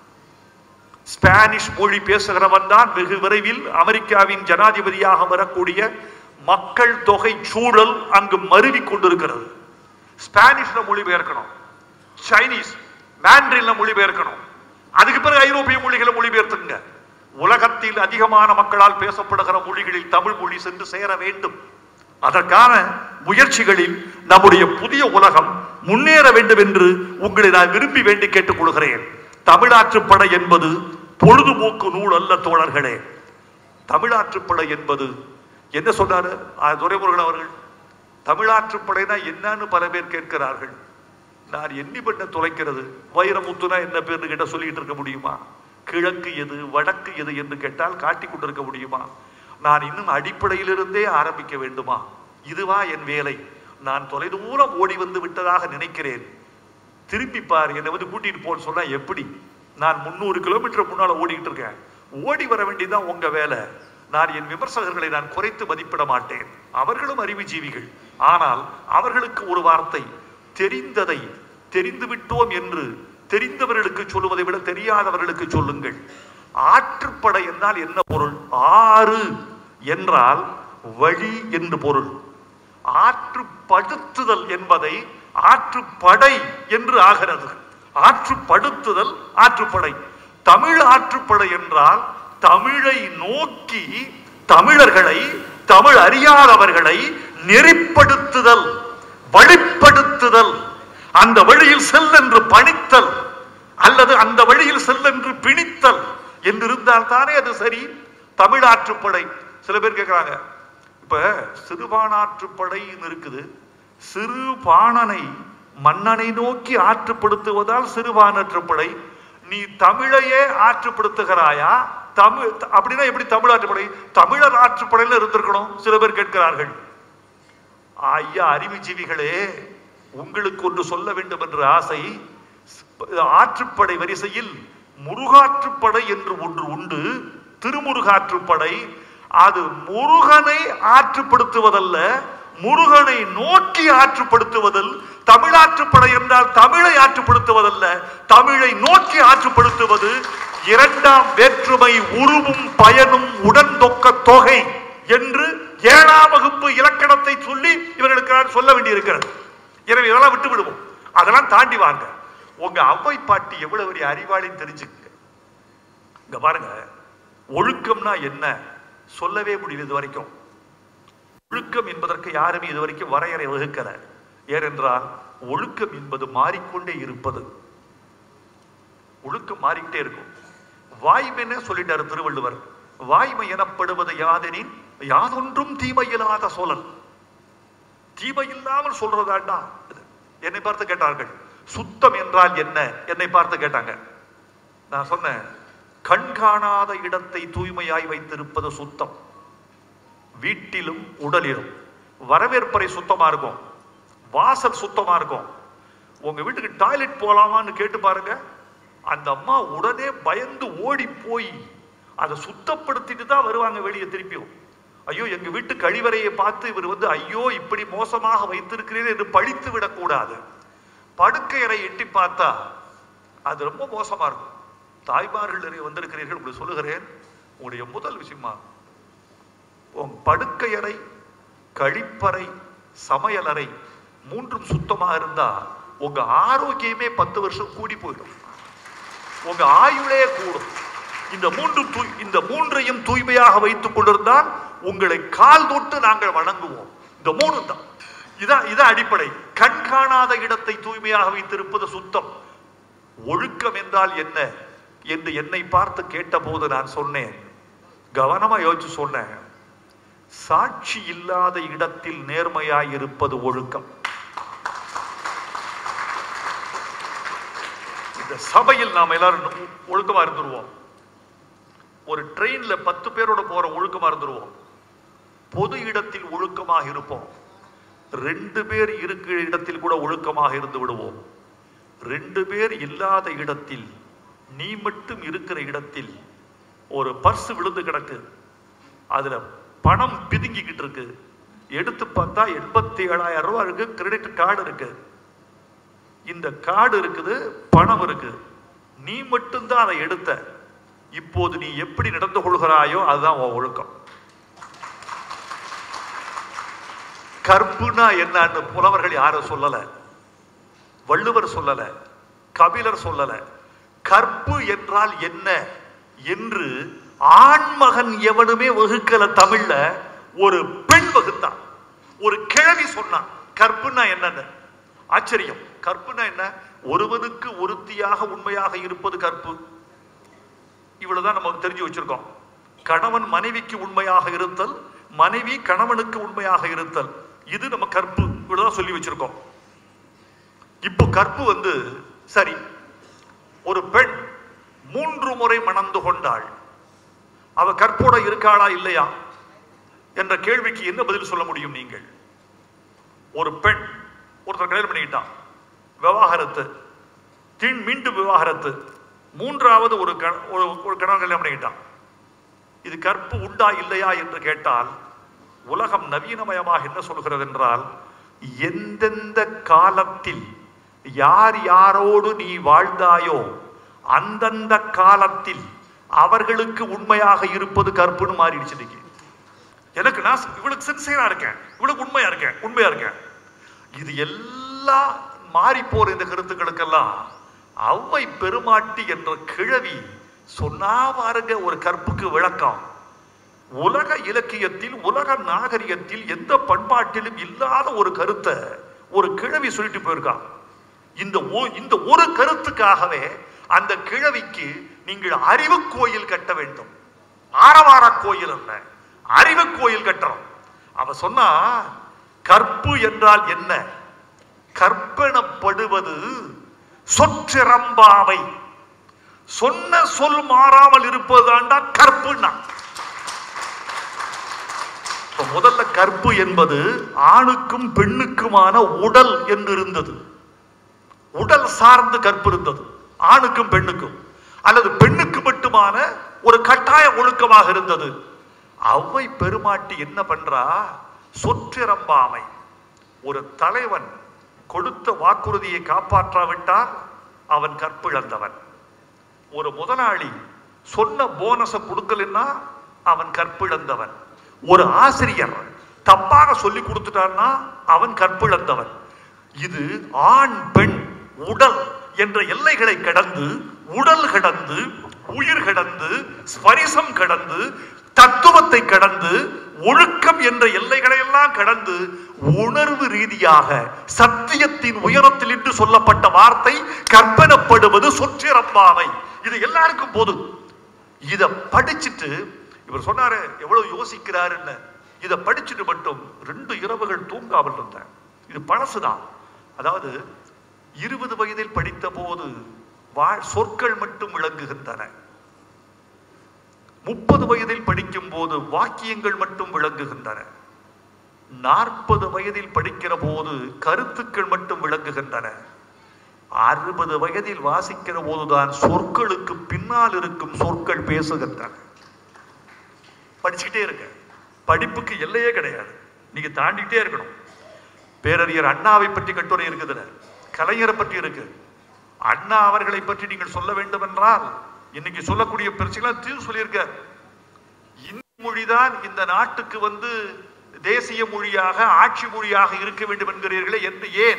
ஸ்பானிஷ் மொழி பேசுகிறவன் தான் வெகு விரைவில் அமெரிக்காவின் ஜனாதிபதியாக வரக்கூடிய மக்கள் தொகை சூழல் அங்கு மருவி கொண்டிருக்கிறது ஸ்பானிஷ்ல மொழிபெயர்க்கணும் சைனீஸ் மாண்ட்ரின்ல மொழிபெயர்க்கணும் அதுக்கு பிறகு ஐரோப்பிய மொழிகளை மொழிபெயர்த்துங்க உலகத்தில் அதிகமான மக்களால் பேசப்படுகிற மொழிகளில் தமிழ் மொழி சென்று சேர வேண்டும் அதற்கான முயற்சிகளில் நம்முடைய புதிய உலகம் முன்னேற வேண்டும் என்று உங்களை நான் விரும்பி வேண்டி கேட்டுக்கொள்கிறேன் தமிழாற்றுப்படை என்பது பொழுதுபோக்கு நூல் அல்ல தோழர்களே தமிழாற்றுப்படை என்பது என்ன சொன்னாரு ஆ, துரைமுருகன் அவர்கள் தமிழாற்றுப்படைனா என்னன்னு பல பேர் கேட்கிறார்கள் நான் எண்ணி பண்ண தொலைக்கிறது வைரமுத்துனா என்ன பேர்னு கேட்ட சொல்லிட்டு இருக்க முடியுமா கிழக்கு எது வடக்கு எது என்று கேட்டால் காட்டிக் கொண்டிருக்க முடியுமா நான் இன்னும் அடிப்படையிலிருந்தே ஆரம்பிக்க வேண்டுமா இதுவா என் வேலை நான் தொலைதூரம் ஓடி வந்து விட்டதாக நினைக்கிறேன் திரும்பி பார் என்னை வந்து கூட்டிட்டு போன்னு சொன்னா எப்படி நான் முந்நூறு கிலோமீட்டர் முன்னால ஓடிக்கிட்டு இருக்கேன் ஓடி வர வேண்டியதுதான் உங்க வேலை நான் என் விமர்சகர்களை நான் குறைத்து மதிப்பிட மாட்டேன் அவர்களும் அறிவுஜீவிகள் ஆனால் அவர்களுக்கு ஒரு வார்த்தை தெரிந்ததை தெரிந்து விட்டோம் என்று தெரிந்தவர்களுக்கு சொல்லுவதை விட தெரியாதவர்களுக்கு சொல்லுங்கள் ஆற்றுப்படை என்றால் என்ன பொருள் ஆறு என்றால் வழி என்று பொருள் ஆற்றுப்படுத்துதல் என்பதை ஆற்றுப்படை என்று ஆகிறது ஆற்றுப்படுத்துதல் ஆற்றுப்படை தமிழ் ஆற்றுப்படை என்றால் தமிழை நோக்கி தமிழர்களை தமிழ் அறியாதவர்களை நெறிப்படுத்துதல் வழிப்படுத்துதல் அந்த வழியில் செல்லென்று பணித்தல் அல்லது அந்த வழியில் செல்லென்று பிணித்தல் என்று இருந்தால் தானே அது சரி தமிழ் ஆற்றுப்படை சில பேர் கேட்கிறாங்க இப்ப சிறுபானாற்றுப்படைன்னு இருக்குது சிறுபாணனை மன்னனை நோக்கி ஆற்றுப்படுத்துவதால் சிறுபானாற்றுப்படை நீ தமிழையே ஆற்றுப்படுத்துகிறாயா தமிழ் அப்படின்னா எப்படி தமிழ் ஆற்றுப்படை தமிழர் ஆற்றுப்படையில இருந்திருக்கணும் சில பேர் கேட்கிறார்கள் ஐயா அறிவுஜீவிகளே உங்களுக்கு ஒன்று சொல்ல வேண்டும் என்ற ஆசை ஆற்றுப்படை வரிசையில் முருகாற்றுப்படை என்று ஒன்று உண்டு திருமுருகாற்றுப்படை அது முருகனை ஆற்றுப்படுத்துவதல்ல முருகனை நோக்கி ஆற்றுப்படுத்துவதில் தமிழாற்றுப்படை என்றால் தமிழை ஆற்றுப்படுத்துவதல்ல தமிழை நோக்கி ஆற்றுப்படுத்துவது இரண்டாம் வேற்றுமை உருவும் பயனும் உடன்தொக்க தொகை என்று ஏழாம் வகுப்பு இலக்கணத்தை சொல்லி இவர்களுக்கு நான் சொல்ல வேண்டியிருக்கிறது எனவே இதெல்லாம் விட்டு விடுவோம் அதெல்லாம் தாண்டி வாங்க உங்க அவ்வை பாட்டி எவ்வளவு பெரிய அறிவாளின்னு தெரிஞ்சுக்கங்க இங்க பாருங்க ஒழுக்கம்னா என்ன சொல்லவே முடியல இது வரைக்கும் ஒழுக்கம் என்பதற்கு யாருமே இது வரைக்கும் வரையறை வகுக்கல ஏனென்றால் ஒழுக்கம் என்பது மாறிக்கொண்டே இருப்பது ஒழுக்கம் மாறிக்கிட்டே இருக்கும் வாய்மைன்னு சொல்லிட்டாரு திருவள்ளுவர் வாய்மை எனப்படுவது யாதெனின் யாதொன்றும் தீமையில்லாத சொல்லல் தீமை இல்லாமல் சொல்றதாண்டா இது. என்னை பார்த்து கேட்டார்கள் சுத்தம் என்றால் என்ன என்னை பார்த்து கேட்டாங்க நான் சொன்னேன் கண் காணாத இடத்தை தூய்மையாய் வைத்திருப்பது சுத்தம் வீட்டிலும் உடலிலும் வரவேற்பறை சுத்தமா இருக்கும் வாசல் சுத்தமா இருக்கும் உங்க வீட்டுக்கு டாய்லெட் போலாமான்னு கேட்டு பாருங்க அந்த அம்மா உடனே பயந்து ஓடி போய் அதை சுத்தப்படுத்திட்டு தான் வருவாங்க வெளியே திருப்பியும் ஐயோ எங்க வீட்டு கழிவறையை பார்த்து இவர் வந்து ஐயோ இப்படி மோசமாக வைத்திருக்கிறீர் என்று பழித்து விடக்கூடாது படுக்கை அறை எட்டி பார்த்தா அது ரொம்ப மோசமா இருக்கும் தாய்மார்கள் நிறைய வந்திருக்கிறீர்கள் உங்களுக்கு சொல்லுகிறேன் உங்களுடைய முதல் விஷயமா உன் படுக்கை அறை கழிப்பறை சமையலறை மூன்றும் சுத்தமா இருந்தா உங்க ஆரோக்கியமே பத்து வருஷம் கூடி போயிடும் உங்க ஆயுளே கூடும் இந்த மூன்று தூய் இந்த மூன்றையும் தூய்மையாக வைத்துக் கொண்டிருந்தால் உங்களை கால் தொட்டு நாங்கள் வணங்குவோம் இந்த மூணு தான் இதான் இதான் அடிப்படை கண் காணாத இடத்தை தூய்மையாக வைத்திருப்பது சுத்தம் ஒழுக்கம் என்றால் என்ன என்று என்னை பார்த்து கேட்டபோது நான் சொன்னேன் கவனமா யோசிச்சு சொன்னேன் சாட்சி இல்லாத இடத்தில் நேர்மையாய் இருப்பது ஒழுக்கம் இந்த சபையில் நாம் எல்லாரும் ஒ- ஒழுக்கமா இருந்துருவோம் ஒரு ட்ரெயின்ல பத்து பேரோட போற ஒழுக்கமா இருந்துருவோம் பொது இடத்தில் ஒழுக்கமாக இருப்போம் ரெண்டு பேர் இருக்கிற இடத்தில் கூட ஒழுக்கமாக இருந்து விடுவோம் ரெண்டு பேர் இல்லாத இடத்தில் நீ மட்டும் இருக்கிற இடத்தில் ஒரு பர்ஸ் விழுந்து கிடக்கு அதுல பணம் பிதுங்கிக்கிட்டு இருக்கு எடுத்து பார்த்தா எண்பத்தி ஏழாயிரம் ரூபாய் இருக்கு கிரெடிட் கார்டு இருக்கு இந்த கார்டு இருக்குது பணம் இருக்கு நீ மட்டும்தான் அதை எடுத்த இப்போது நீ எப்படி நடந்து கொள்கிறாயோ அதுதான் உன் ஒழுக்கம் கற்புனா என்னன்னு புலவர்கள் யாரும் சொல்லல வள்ளுவர் சொல்லல கபிலர் சொல்லல கற்பு என்றால் என்ன என்று ஆண்மகன் எவனுமே வகுக்கல தமிழ்ல ஒரு பெண் வகுத்தான் ஒரு கிழவி சொன்னான் கற்புனா என்னன்னு ஆச்சரியம் கற்புனா என்ன ஒருவனுக்கு ஒருத்தியாக உண்மையாக இருப்பது கற்பு இவ்வளவுதான் நமக்கு தெரிஞ்சு வச்சிருக்கோம் கணவன் மனைவிக்கு உண்மையாக இருத்தல் மனைவி கணவனுக்கு உண்மையாக இருத்தல் இது நம்ம கற்பு இவ்வளவுதான் சொல்லி வச்சிருக்கோம் இப்போ கற்பு வந்து சரி ஒரு பெண் மூன்று முறை மணந்து கொண்டாள் அவ கற்போட இருக்காளா இல்லையா என்ற கேள்விக்கு என்ன பதில் சொல்ல முடியும் நீங்கள் ஒரு பெண் ஒருத்தர் கல்யாணம் பண்ணிக்கிட்டான் விவாகரத்து தீன் மீண்டும் விவாகரத்து மூன்றாவது ஒரு க- ஒரு ஒரு கணவன் கல்யாணம் பண்ணிக்கிட்டான் இது கற்பு உண்டா இல்லையா என்று கேட்டால் உலகம் நவீனமயமாக என்ன சொல்கிறது என்றால் எந்தெந்த காலத்தில் யார் யாரோடு நீ வாழ்ந்தாயோ அந்தந்த காலத்தில் அவர்களுக்கு உண்மையாக இருப்பது கற்புன்னு மாறிடுச்சு இன்னைக்கு எனக்கு நான் இவளுக்கு சின்சியரா இருக்கேன் இவளுக்கு உண்மையா இருக்கேன் உண்மையா இருக்கேன் இது எல்லாம் மாறி போற இந்த கருத்துக்களுக்கெல்லாம் அவ்வை பெருமாட்டி என்ற கிழவி சொன்னா பாருங்க ஒரு கற்புக்கு விளக்கம் உலக இலக்கியத்தில் உலக நாகரிகத்தில் எந்த பண்பாட்டிலும் இல்லாத ஒரு கருத்தை ஒரு கிழவி சொல்லிட்டு போயிருக்கா இந்த ஒ- இந்த ஒரு கருத்துக்காகவே அந்த கிழவிக்கு நீங்கள் அறிவு கோயில் கட்ட வேண்டும் ஆரவார கோயில் அல்ல அறிவு கோயில் கட்டணும் அவ சொன்னா கற்பு என்றால் என்ன கற்பனப்படுவது சொற்றிரம்பாவை சொன்ன சொல் மாறாமல் இருப்பதுதான்டா கற்புன்னா இப்ப முதல்ல கற்பு என்பது ஆணுக்கும் பெண்ணுக்குமான உடல் என்று இருந்தது உடல் சார்ந்து கற்பு இருந்தது ஆணுக்கும் பெண்ணுக்கும் அல்லது பெண்ணுக்கு மட்டுமான ஒரு கட்டாய ஒழுக்கமாக இருந்தது அவ்வை பெருமாட்டி என்ன பண்றா சொற்றிரம்பாமை ஒரு தலைவன் கொடுத்த வாக்குறுதியை காப்பாற்றாவிட்டால் அவன் கற்பிழந்தவன் ஒரு முதலாளி சொன்ன போனஸை கொடுக்கலன்னா அவன் கற்பிழந்தவன் ஒரு ஆசிரியர் தப்பாக சொல்லி கொடுத்துட்டான்னா அவன் கற்பிழந்தவன் இது ஆண் பெண் உடல் என்ற எல்லைகளை கடந்து உடல் கடந்து உயிர் கடந்து ஸ்பரிசம் கடந்து தத்துவத்தை கடந்து ஒழுக்கம் என்ற எல்லைகளை எல்லாம் கடந்து உணர்வு ரீதியாக சத்தியத்தின் உயரத்தில் என்று சொல்லப்பட்ட வார்த்தை கற்பனப்படுவது சொற்றிறப்பாமை இது எல்லாருக்கும் போது இத படிச்சுட்டு இவர் சொன்னாரு எவ்வளவு யோசிக்கிறாருன்னு இத படிச்சுட்டு மட்டும் ரெண்டு இரவுகள் தூங்காமல் இருந்தேன் இது பழசுதான் அதாவது இருபது வயதில் படித்த போது வா- சொற்கள் மட்டும் விளங்குகின்றன முப்பது வயதில் படிக்கும் போது வாக்கியங்கள் மட்டும் விளங்குகின்றன நாற்பது வயதில் படிக்கிற போது கருத்துக்கள் மட்டும் விளங்குகின்றன அறுபது வயதில் வாசிக்கிற போதுதான் சொற்களுக்கு பின்னால் இருக்கும் சொற்கள் பேசுகின்றன படிச்சுக்கிட்டே இருங்க படிப்புக்கு எல்லையே கிடையாது நீங்க தாண்டிக்கிட்டே இருக்கணும் பேரறிஞர் அண்ணாவை பற்றி கட்டுரை இருக்குதுல கலைஞரை பற்றி இருக்கு அண்ணா அவர்களை பற்றி நீங்கள் சொல்ல வேண்டும் என்றால் இன்னைக்கு சொல்லக்கூடிய பிரச்சனை தீர்வு சொல்லியிருக்க இந்தி மொழிதான் இந்த நாட்டுக்கு வந்து தேசிய மொழியாக ஆட்சி மொழியாக இருக்க வேண்டும் என்கிறீர்களே என்று ஏன்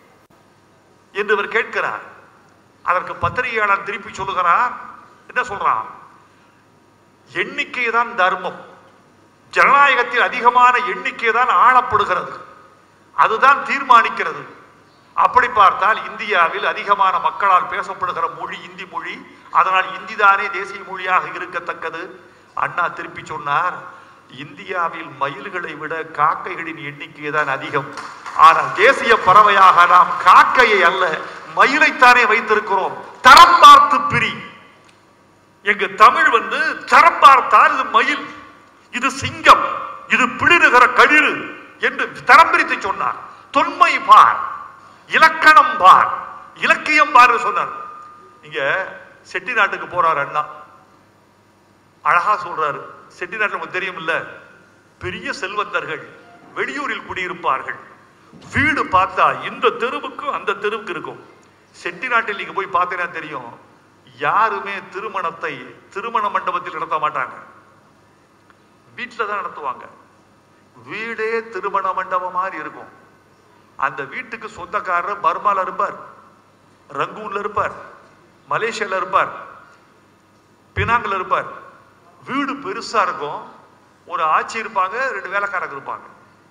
என்று இவர் கேட்கிறார் அதற்கு பத்திரிகையாளர் திருப்பி சொல்லுகிறார் என்ன சொல்றான் எண்ணிக்கை தான் தர்மம் ஜனநாயகத்தில் அதிகமான எண்ணிக்கை தான் ஆளப்படுகிறது அதுதான் தீர்மானிக்கிறது அப்படி பார்த்தால் இந்தியாவில் அதிகமான மக்களால் பேசப்படுகிற மொழி இந்தி மொழி அதனால் இந்தி தானே தேசிய மொழியாக இருக்கத்தக்கது அண்ணா திருப்பி சொன்னார் இந்தியாவில் மயில்களை விட காக்கைகளின் எண்ணிக்கை தான் அதிகம் ஆனால் தேசிய பறவையாக நாம் காக்கையை அல்ல மயிலைத்தானே வைத்திருக்கிறோம் தரம் பார்த்து பிரி எங்க தமிழ் வந்து தரம் பார்த்தால் இது மயில் இது சிங்கம் இது பிளிருகிற களிறு என்று தரம் பிரித்து சொன்னார் தொன்மை பார் இலக்கணம் பார் இலக்கியம் பார் சொன்னார் இங்க செட்டி நாட்டுக்கு போறார் அண்ணா அழகா சொல்றாரு செட்டி நாட்டில் உங்களுக்கு தெரியும் இல்ல பெரிய செல்வந்தர்கள் வெளியூரில் குடியிருப்பார்கள் வீடு பார்த்தா இந்த தெருவுக்கும் அந்த தெருவுக்கு இருக்கும் செட்டி நாட்டில் நீங்க போய் பார்த்தீங்கன்னா தெரியும் யாருமே திருமணத்தை திருமண மண்டபத்தில் நடத்த மாட்டாங்க வீட்டில் தான் நடத்துவாங்க வீடே திருமண மண்டபம் மாதிரி இருக்கும் அந்த வீட்டுக்கு சொந்தக்காரர் பர்மால இருப்பார் ரங்கூன்ல இருப்பார் மலேசியால இருப்பார் பினாங்கில் இருப்பார் வீடு பெருசா இருக்கும் ஒரு ஆட்சி இருப்பாங்க ரெண்டு வேலைக்காரங்க இருப்பாங்க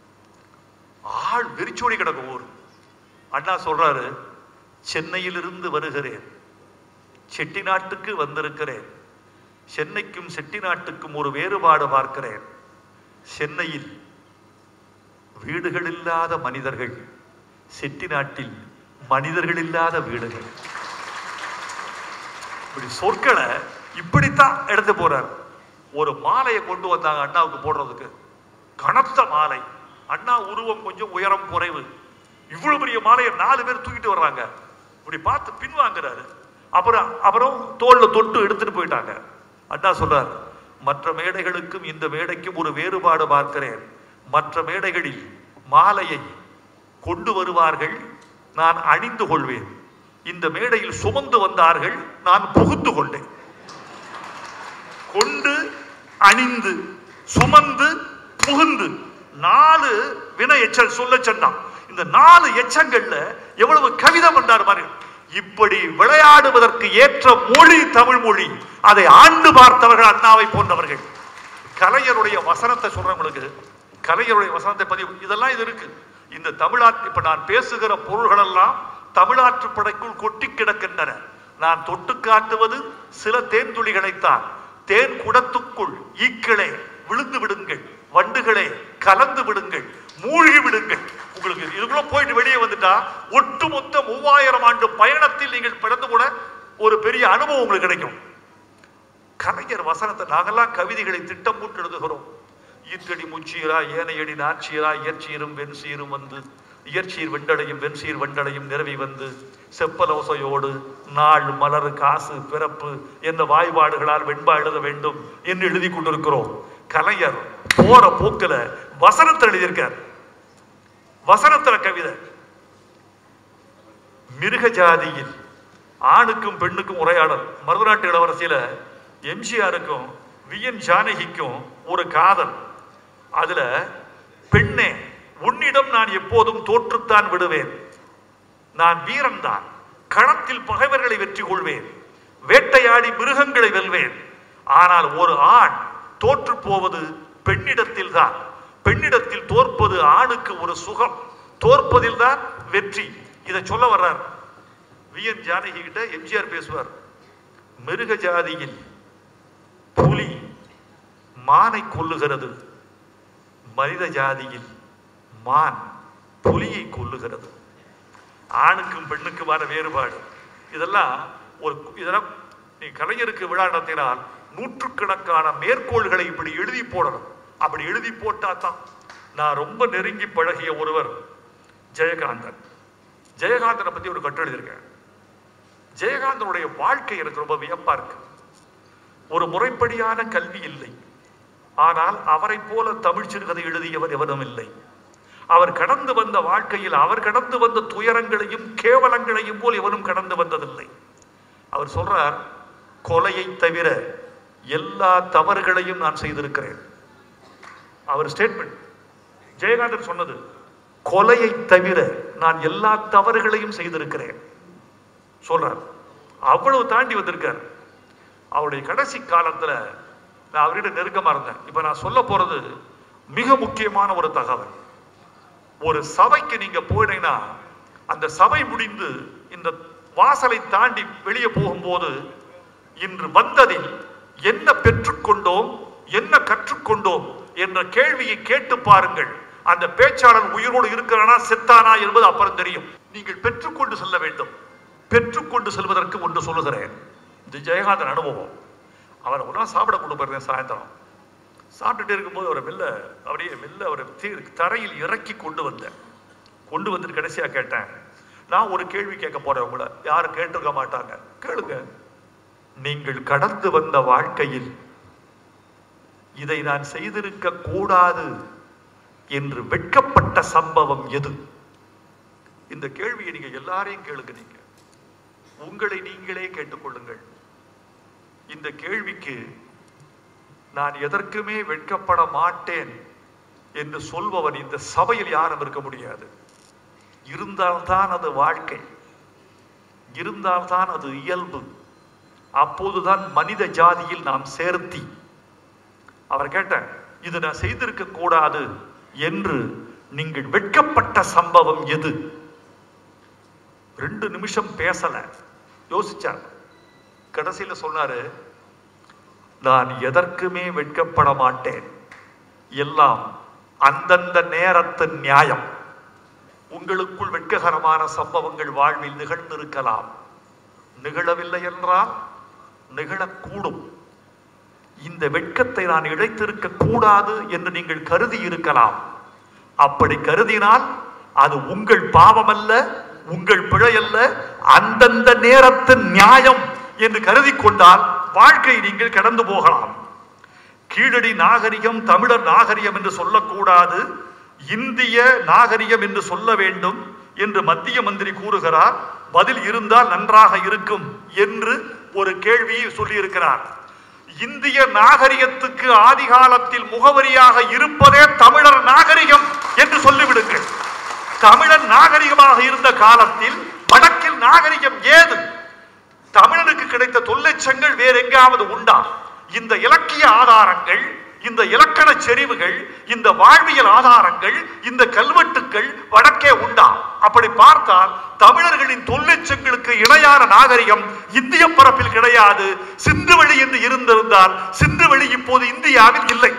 ஆள் வெறிச்சோடி கிடக்கும் ஊர் அண்ணா சொல்றாரு சென்னையிலிருந்து வருகிறேன் செட்டிநாட்டுக்கு வந்திருக்கிறேன் சென்னைக்கும் செட்டிநாட்டுக்கும் ஒரு வேறுபாடு பார்க்கிறேன் சென்னையில் வீடுகள் இல்லாத மனிதர்கள் செட்டிநாட்டில் மனிதர்கள் இல்லாத வீடுகள் இப்படி சொற்களை இப்படித்தான் எடுத்து போறார் ஒரு மாலையை கொண்டு வந்தாங்க அண்ணாவுக்கு போடுறதுக்கு கனத்த மாலை அண்ணா உருவம் கொஞ்சம் உயரம் குறைவு இவ்வளவு பெரிய மாலையை நாலு பேர் தூக்கிட்டு வர்றாங்க இப்படி பார்த்து பின்வாங்குறாரு அப்புறம் அப்புறம் தோல்ல தொட்டு எடுத்துட்டு போயிட்டாங்க அண்ணா சொல்றார் மற்ற மேடைகளுக்கும் இந்த மேடைக்கும் ஒரு வேறுபாடு பார்க்கிறேன் மற்ற மேடைகளில் மாலையை கொண்டு வருவார்கள் நான் அணிந்து கொள்வேன் இந்த மேடையில் சுமந்து வந்தார்கள் நான் புகுந்து கொண்டேன் கொண்டு அணிந்து சுமந்து புகுந்து நாலு வினை எச்சல் சொல்ல சொன்னான் இந்த நாலு எச்சங்கள்ல எவ்வளவு கவிதம் பண்ணார் பாருங்க இப்படி விளையாடுவதற்கு ஏற்ற மொழி தமிழ் மொழி அதை ஆண்டு பார்த்தவர்கள் அண்ணாவை போன்றவர்கள் கலைஞருடைய வசனத்தை சொல்றவங்களுக்கு கலைஞருடைய வசனத்தை பதிவு இதெல்லாம் இது இருக்கு இந்த தமிழாற்று இப்ப நான் பேசுகிற பொருள்கள் எல்லாம் தமிழாற்று படைக்குள் கொட்டி கிடக்கின்றன நான் தொட்டு காட்டுவது சில தேன் துளிகளைத்தான் தேன் குடத்துக்குள் ஈக்களே விழுந்து விடுங்கள் வண்டுகளே கலந்து விடுங்கள் மூழ்கி விடுங்கள் உங்களுக்கு இதுக்குள்ள போயிட்டு வெளியே வந்துட்டா ஒட்டுமொத்த மூவாயிரம் ஆண்டு பயணத்தில் நீங்கள் பிறந்து கூட ஒரு பெரிய அனுபவம் உங்களுக்கு கிடைக்கும் கலைஞர் வசனத்தை நாங்கெல்லாம் கவிதைகளை திட்டம் போட்டு எழுதுகிறோம் ஈத்தடி முச்சீரா ஏனையடி நாட்சீரா இயற்சீரும் வெண்சீரும் வந்து இயற்சீர் வெண்டடையும் வெண்சீர் வெண்டடையும் நிறவி வந்து செப்பலோசையோடு நாள் மலர் காசு பிறப்பு என்ற வாய்பாடுகளால் வெண்பா எழுத வேண்டும் என்று எழுதி கொண்டிருக்கிறோம் கலைஞர் போற போக்குல வசனத்தை எழுதியிருக்கார் வசனத்துல கவிதை மிருக ஜாதியில் ஆணுக்கும் பெண்ணுக்கும் உரையாடல் மருதநாட்டு இளவரசியில எம்ஜிஆருக்கும் வி என் ஜானகிக்கும் ஒரு காதல் அதுல பெண்ணே உன்னிடம் நான் எப்போதும் தோற்றுத்தான் விடுவேன் நான் வீரன்தான் களத்தில் பகைவர்களை வெற்றி கொள்வேன் வேட்டையாடி மிருகங்களை வெல்வேன் ஆனால் ஒரு ஆண் தோற்று போவது பெண்ணிடத்தில் தான் பெண்ணிடத்தில் தோற்பது ஆணுக்கு ஒரு சுகம் தோற்பதில் தான் வெற்றி இதை சொல்ல வர்றார் வி என் ஜானகி கிட்ட எம்ஜிஆர் பேசுவார் மிருக ஜாதியில் புலி மானை கொல்லுகிறது மனித ஜாதியில் மான் புலியை கொல்லுகிறது ஆணுக்கும் பெண்ணுக்குமான வேறுபாடு இதெல்லாம் ஒரு இதெல்லாம் நீ கலைஞருக்கு விழா நடத்தினால் நூற்றுக்கணக்கான மேற்கோள்களை இப்படி எழுதி போடணும் அப்படி எழுதி போட்டா தான் நான் ரொம்ப நெருங்கி பழகிய ஒருவர் ஜெயகாந்தன் ஜெயகாந்தனை பத்தி ஒரு கட்டு எழுதியிருக்கேன் ஜெயகாந்தனுடைய வாழ்க்கை எனக்கு ரொம்ப வியப்பா இருக்கு ஒரு முறைப்படியான கல்வி இல்லை ஆனால் அவரைப் போல தமிழ் சிறுகதை எழுதியவர் எவரும் இல்லை அவர் கடந்து வந்த வாழ்க்கையில் அவர் கடந்து வந்த துயரங்களையும் கேவலங்களையும் போல் எவரும் கடந்து வந்ததில்லை அவர் சொல்றார் கொலையை தவிர எல்லா தவறுகளையும் நான் செய்திருக்கிறேன் அவர் ஸ்டேட்மெண்ட் ஜெயகாந்தன் சொன்னது கொலையை தவிர நான் எல்லா தவறுகளையும் செய்திருக்கிறேன் சொல்றார் அவ்வளவு தாண்டி வந்திருக்கார் அவருடைய கடைசி காலத்துல நான் அவர்கிட்ட நெருக்கமா இருந்தேன் இப்ப நான் சொல்ல போறது மிக முக்கியமான ஒரு தகவல் ஒரு சபைக்கு நீங்க போனீங்கன்னா அந்த சபை முடிந்து இந்த வாசலை தாண்டி வெளியே போகும்போது இன்று வந்ததில் என்ன பெற்றுக்கொண்டோம் என்ன கற்றுக்கொண்டோம் என்ற கேள்வியை கேட்டு பாருங்கள் அந்த பேச்சாளர் உயிரோடு இருக்கிறானா செத்தானா என்பது அப்புறம் தெரியும் நீங்கள் பெற்றுக்கொண்டு செல்ல வேண்டும் பெற்றுக்கொண்டு செல்வதற்கு ஒன்று சொல்லுகிறேன் இது ஜெயகாந்தன் அனுபவம் அவரை ஒன்றா சாப்பிட கொண்டு போயிருந்தேன் சாயந்தரம் சாப்பிட்டுட்டு இருக்கும்போது அவரை மெல்ல அப்படியே மெல்ல அவரை தீ- தரையில் இறக்கி கொண்டு வந்தேன் கொண்டு வந்துட்டு கடைசியா கேட்டேன் நான் ஒரு கேள்வி கேட்க போறேன் உங்களை யாரும் கேட்டிருக்க மாட்டாங்க கேளுங்க நீங்கள் கடந்து வந்த வாழ்க்கையில் இதை நான் செய்திருக்க கூடாது என்று வெட்கப்பட்ட சம்பவம் எது இந்த கேள்வியை நீங்க எல்லாரையும் கேளுங்க நீங்க உங்களை நீங்களே கேட்டுக்கொள்ளுங்கள் இந்த கேள்விக்கு நான் எதற்குமே வெட்கப்பட மாட்டேன் என்று சொல்பவன் இந்த சபையில் யாரும் இருக்க முடியாது இருந்தால்தான் அது வாழ்க்கை இருந்தால்தான் அது இயல்பு அப்போதுதான் மனித ஜாதியில் நாம் சேர்த்தி அவர் கேட்டேன் இது நான் செய்திருக்க கூடாது என்று நீங்கள் வெட்கப்பட்ட சம்பவம் எது ரெண்டு நிமிஷம் பேசல யோசிச்சார் கடைசியில சொன்னாரு நான் எதற்குமே வெட்கப்பட மாட்டேன் எல்லாம் அந்தந்த நேரத்து நியாயம் உங்களுக்குள் வெட்ககரமான சம்பவங்கள் வாழ்வில் நிகழ்ந்திருக்கலாம் நிகழவில்லை என்றால் நிகழக்கூடும் இந்த வெட்கத்தை நான் இழைத்திருக்க கூடாது என்று நீங்கள் கருதி இருக்கலாம் அப்படி கருதினால் அது உங்கள் பாவம் அல்ல உங்கள் பிழை அல்ல அந்தந்த நேரத்து நியாயம் என்று கருதி கொண்டால் வாழ்க்கை நீங்கள் கடந்து போகலாம் கீழடி நாகரிகம் தமிழர் நாகரிகம் என்று சொல்லக்கூடாது இந்திய நாகரிகம் என்று சொல்ல வேண்டும் என்று மத்திய மந்திரி கூறுகிறார் பதில் இருந்தால் நன்றாக இருக்கும் என்று ஒரு கேள்வியை சொல்லியிருக்கிறார் இந்திய நாகரிகத்துக்கு ஆதி காலத்தில் முகவரியாக இருப்பதே தமிழர் நாகரிகம் என்று சொல்லிவிடுங்கள் தமிழன் நாகரிகமாக இருந்த காலத்தில் வடக்கில் நாகரிகம் ஏது தமிழனுக்கு கிடைத்த தொல்லைச்சங்கள் வேற எங்காவது உண்டா இந்த இலக்கிய ஆதாரங்கள் இந்த இலக்கண செறிவுகள் இந்த வாழ்வியல் ஆதாரங்கள் இந்த கல்வெட்டுக்கள் வடக்கே உண்டா அப்படி பார்த்தால் தமிழர்களின் தொல்லைச்சங்களுக்கு இணையான நாகரிகம் இந்திய பரப்பில் கிடையாது சிந்துவெளி என்று இருந்திருந்தால் சிந்துவெளி இப்போது இந்தியாவில் இல்லை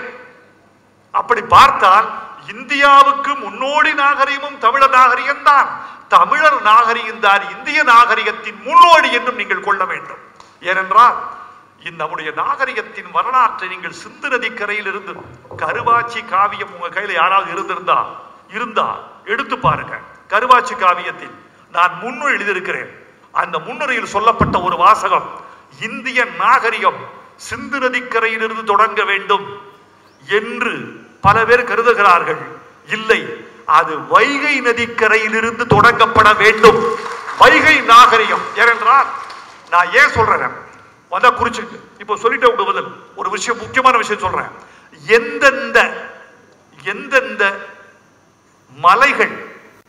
அப்படி பார்த்தால் இந்தியாவுக்கு முன்னோடி நாகரிகமும் தமிழர் நாகரிகம் தான் தமிழர் நாகரிகம் தான் இந்திய நாகரிகத்தின் முன்னோடி என்றும் நீங்கள் கொள்ள வேண்டும் ஏனென்றால் இந்த நம்முடைய நாகரிகத்தின் வரலாற்றை நீங்கள் சிந்து நதி கரையில் இருந்து கருவாச்சி காவியம் உங்க கையில யாராவது இருந்திருந்தா இருந்தா எடுத்து பாருங்க கருவாச்சி காவியத்தில் நான் முன்னுரை எழுதியிருக்கிறேன் அந்த முன்னுரையில் சொல்லப்பட்ட ஒரு வாசகம் இந்திய நாகரிகம் சிந்து நதிக்கரையிலிருந்து தொடங்க வேண்டும் என்று பல பேர் கருதுகிறார்கள் இல்லை அது வைகை நதிக்கரையிலிருந்து தொடங்கப்பட வேண்டும் வைகை நாகரிகம் ஏனென்றால் நான் ஏன் சொல்றேன் வந்தா குறிச்சுக்கு இப்போ சொல்லிட்டு உங்க பதில் ஒரு விஷயம் முக்கியமான விஷயம் சொல்றேன் எந்தெந்த எந்தெந்த மலைகள்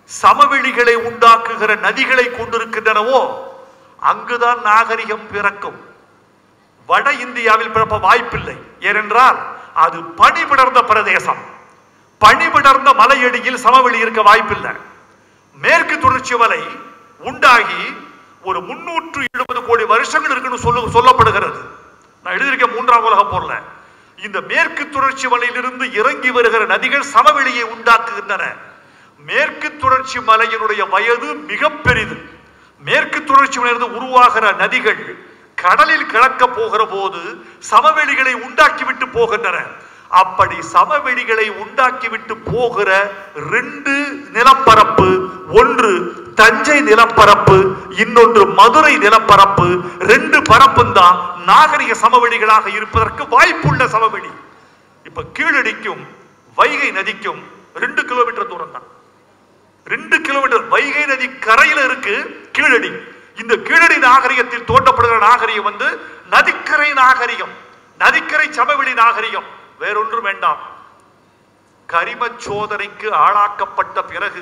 சமவெளிகளை உண்டாக்குகிற நதிகளை கொண்டிருக்கின்றனவோ அங்குதான் நாகரிகம் பிறக்கும் வட இந்தியாவில் பிறப்ப வாய்ப்பில்லை ஏனென்றால் அது பனி விடர்ந்த பிரதேசம் பனி விடர்ந்த மலையடியில் சமவெளி இருக்க வாய்ப்பில்லை மேற்கு தொடர்ச்சி மலை உண்டாகி ஒரு முன்னூற்று எழுபது கோடி வருஷங்கள் இருக்குன்னு சொல்லு சொல்லப்படுகிறது நான் எழுதியிருக்கேன் மூன்றாம் உலக போர்ல இந்த மேற்கு தொடர்ச்சி மலையிலிருந்து இறங்கி வருகிற நதிகள் சமவெளியை உண்டாக்குகின்றன மேற்கு தொடர்ச்சி மலையினுடைய வயது மிக பெரிது மேற்கு தொடர்ச்சி மலையிலிருந்து உருவாகிற நதிகள் கடலில் கலக்க போகிற போது சமவெளிகளை உண்டாக்கிவிட்டு போகின்றன அப்படி சமவெளிகளை உண்டாக்கிவிட்டு போகிற ரெண்டு நிலப்பரப்பு ஒன்று தஞ்சை நிலப்பரப்பு இன்னொன்று மதுரை நிலப்பரப்பு ரெண்டு பரப்பும் தான் நாகரிக சமவெளிகளாக இருப்பதற்கு வாய்ப்புள்ள சமவெளி இப்ப கீழடிக்கும் வைகை நதிக்கும் ரெண்டு கிலோமீட்டர் தூரம் தான் ரெண்டு கிலோமீட்டர் வைகை நதி கரையில இருக்கு கீழடி இந்த கீழடி நாகரிகத்தில் தோண்டப்படுகிற நாகரிகம் வந்து நதிக்கரை நாகரிகம் நதிக்கரை சமவெளி நாகரிகம் வேறொன்றும் வேண்டாம் கரிம சோதனைக்கு ஆளாக்கப்பட்ட பிறகு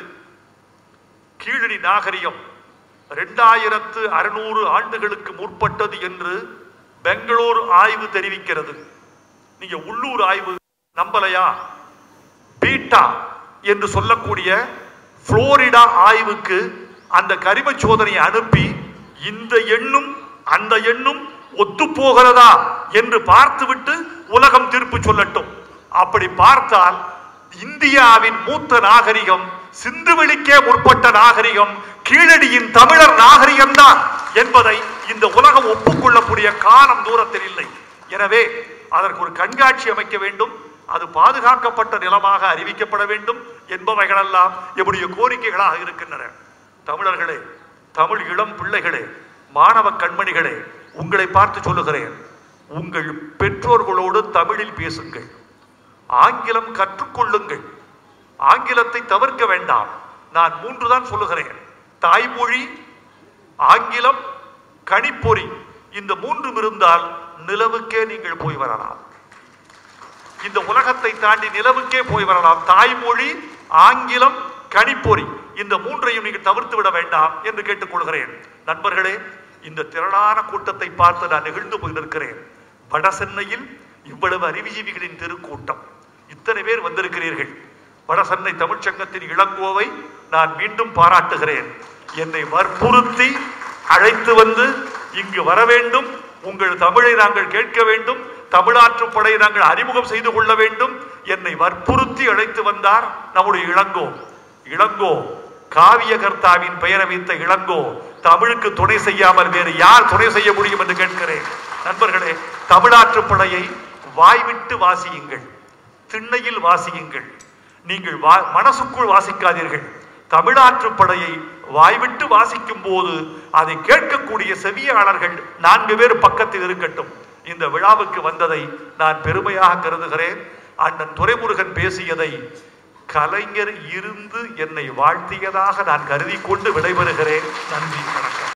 கீழடி நாகரிகம் இரண்டாயிரத்து அறுநூறு ஆண்டுகளுக்கு முற்பட்டது என்று பெங்களூர் ஆய்வு தெரிவிக்கிறது நீங்க உள்ளூர் ஆய்வு நம்பலையா பீட்டா என்று சொல்லக்கூடிய புளோரிடா ஆய்வுக்கு அந்த கரிம சோதனையை அனுப்பி இந்த எண்ணும் அந்த எண்ணும் ஒத்து போகிறதா என்று பார்த்துவிட்டு உலகம் தீர்ப்பு சொல்லட்டும் அப்படி பார்த்தால் இந்தியாவின் மூத்த நாகரிகம் சிந்துவெளிக்கே முற்பட்ட நாகரிகம் கீழடியின் தமிழர் நாகரிகம் தான் என்பதை இந்த உலகம் ஒப்புக்கொள்ளக்கூடிய காலம் தூரத்தில் இல்லை எனவே அதற்கு ஒரு கண்காட்சி அமைக்க வேண்டும் அது பாதுகாக்கப்பட்ட நிலமாக அறிவிக்கப்பட வேண்டும் என்பவைகளெல்லாம் எம்முடைய கோரிக்கைகளாக இருக்கின்றன தமிழர்களே தமிழ் இளம் பிள்ளைகளே மாணவ கண்மணிகளே உங்களை பார்த்து சொல்லுகிறேன் உங்கள் பெற்றோர்களோடு தமிழில் பேசுங்கள் ஆங்கிலம் கற்றுக்கொள்ளுங்கள் ஆங்கிலத்தை தவிர்க்க வேண்டாம் நான் மூன்று தான் சொல்லுகிறேன் தாய்மொழி ஆங்கிலம் கணிப்பொறி இந்த மூன்றும் இருந்தால் நிலவுக்கே நீங்கள் போய் வரலாம் இந்த உலகத்தை தாண்டி நிலவுக்கே போய் வரலாம் தாய்மொழி ஆங்கிலம் கணிப்பொறி இந்த மூன்றையும் நீங்கள் தவிர்த்து விட வேண்டாம் என்று கேட்டுக்கொள்கிறேன் நண்பர்களே இந்த திரளான கூட்டத்தை பார்த்து நான் நெகிழ்ந்து போய் நிற்கிறேன் வட சென்னையில் இவ்வளவு அறிவுஜீவிகளின் திருக்கூட்டம் இத்தனை பேர் வந்திருக்கிறீர்கள் வட சென்னை தமிழ்ச்சங்கத்தின் இளங்கோவை நான் மீண்டும் பாராட்டுகிறேன் என்னை வற்புறுத்தி அழைத்து வந்து இங்கு வர வேண்டும் உங்கள் தமிழை நாங்கள் கேட்க வேண்டும் தமிழாற்றுப் படையை நாங்கள் அறிமுகம் செய்து கொள்ள வேண்டும் என்னை வற்புறுத்தி அழைத்து வந்தார் நம்முடைய இளங்கோ இளங்கோ காவியகர்த்தாவின் பெயரை வைத்த இளங்கோ தமிழுக்கு துணை செய்யாமல் வேறு யார் துணை செய்ய முடியும் என்று கேட்கிறேன் நண்பர்களே தமிழாற்றுப் படையை வாய்விட்டு வாசியுங்கள் திண்ணையில் வாசியுங்கள் நீங்கள் வா மனசுக்குள் வாசிக்காதீர்கள் தமிழாற்றுப் படையை வாய்விட்டு வாசிக்கும் போது அதை கேட்கக்கூடிய செவியாளர்கள் நான்கு பேர் பக்கத்தில் இருக்கட்டும் இந்த விழாவுக்கு வந்ததை நான் பெருமையாக கருதுகிறேன் அண்ணன் துரைமுருகன் பேசியதை கலைஞர் இருந்து என்னை வாழ்த்தியதாக நான் கருதி கொண்டு விடைபெறுகிறேன் நன்றி வணக்கம்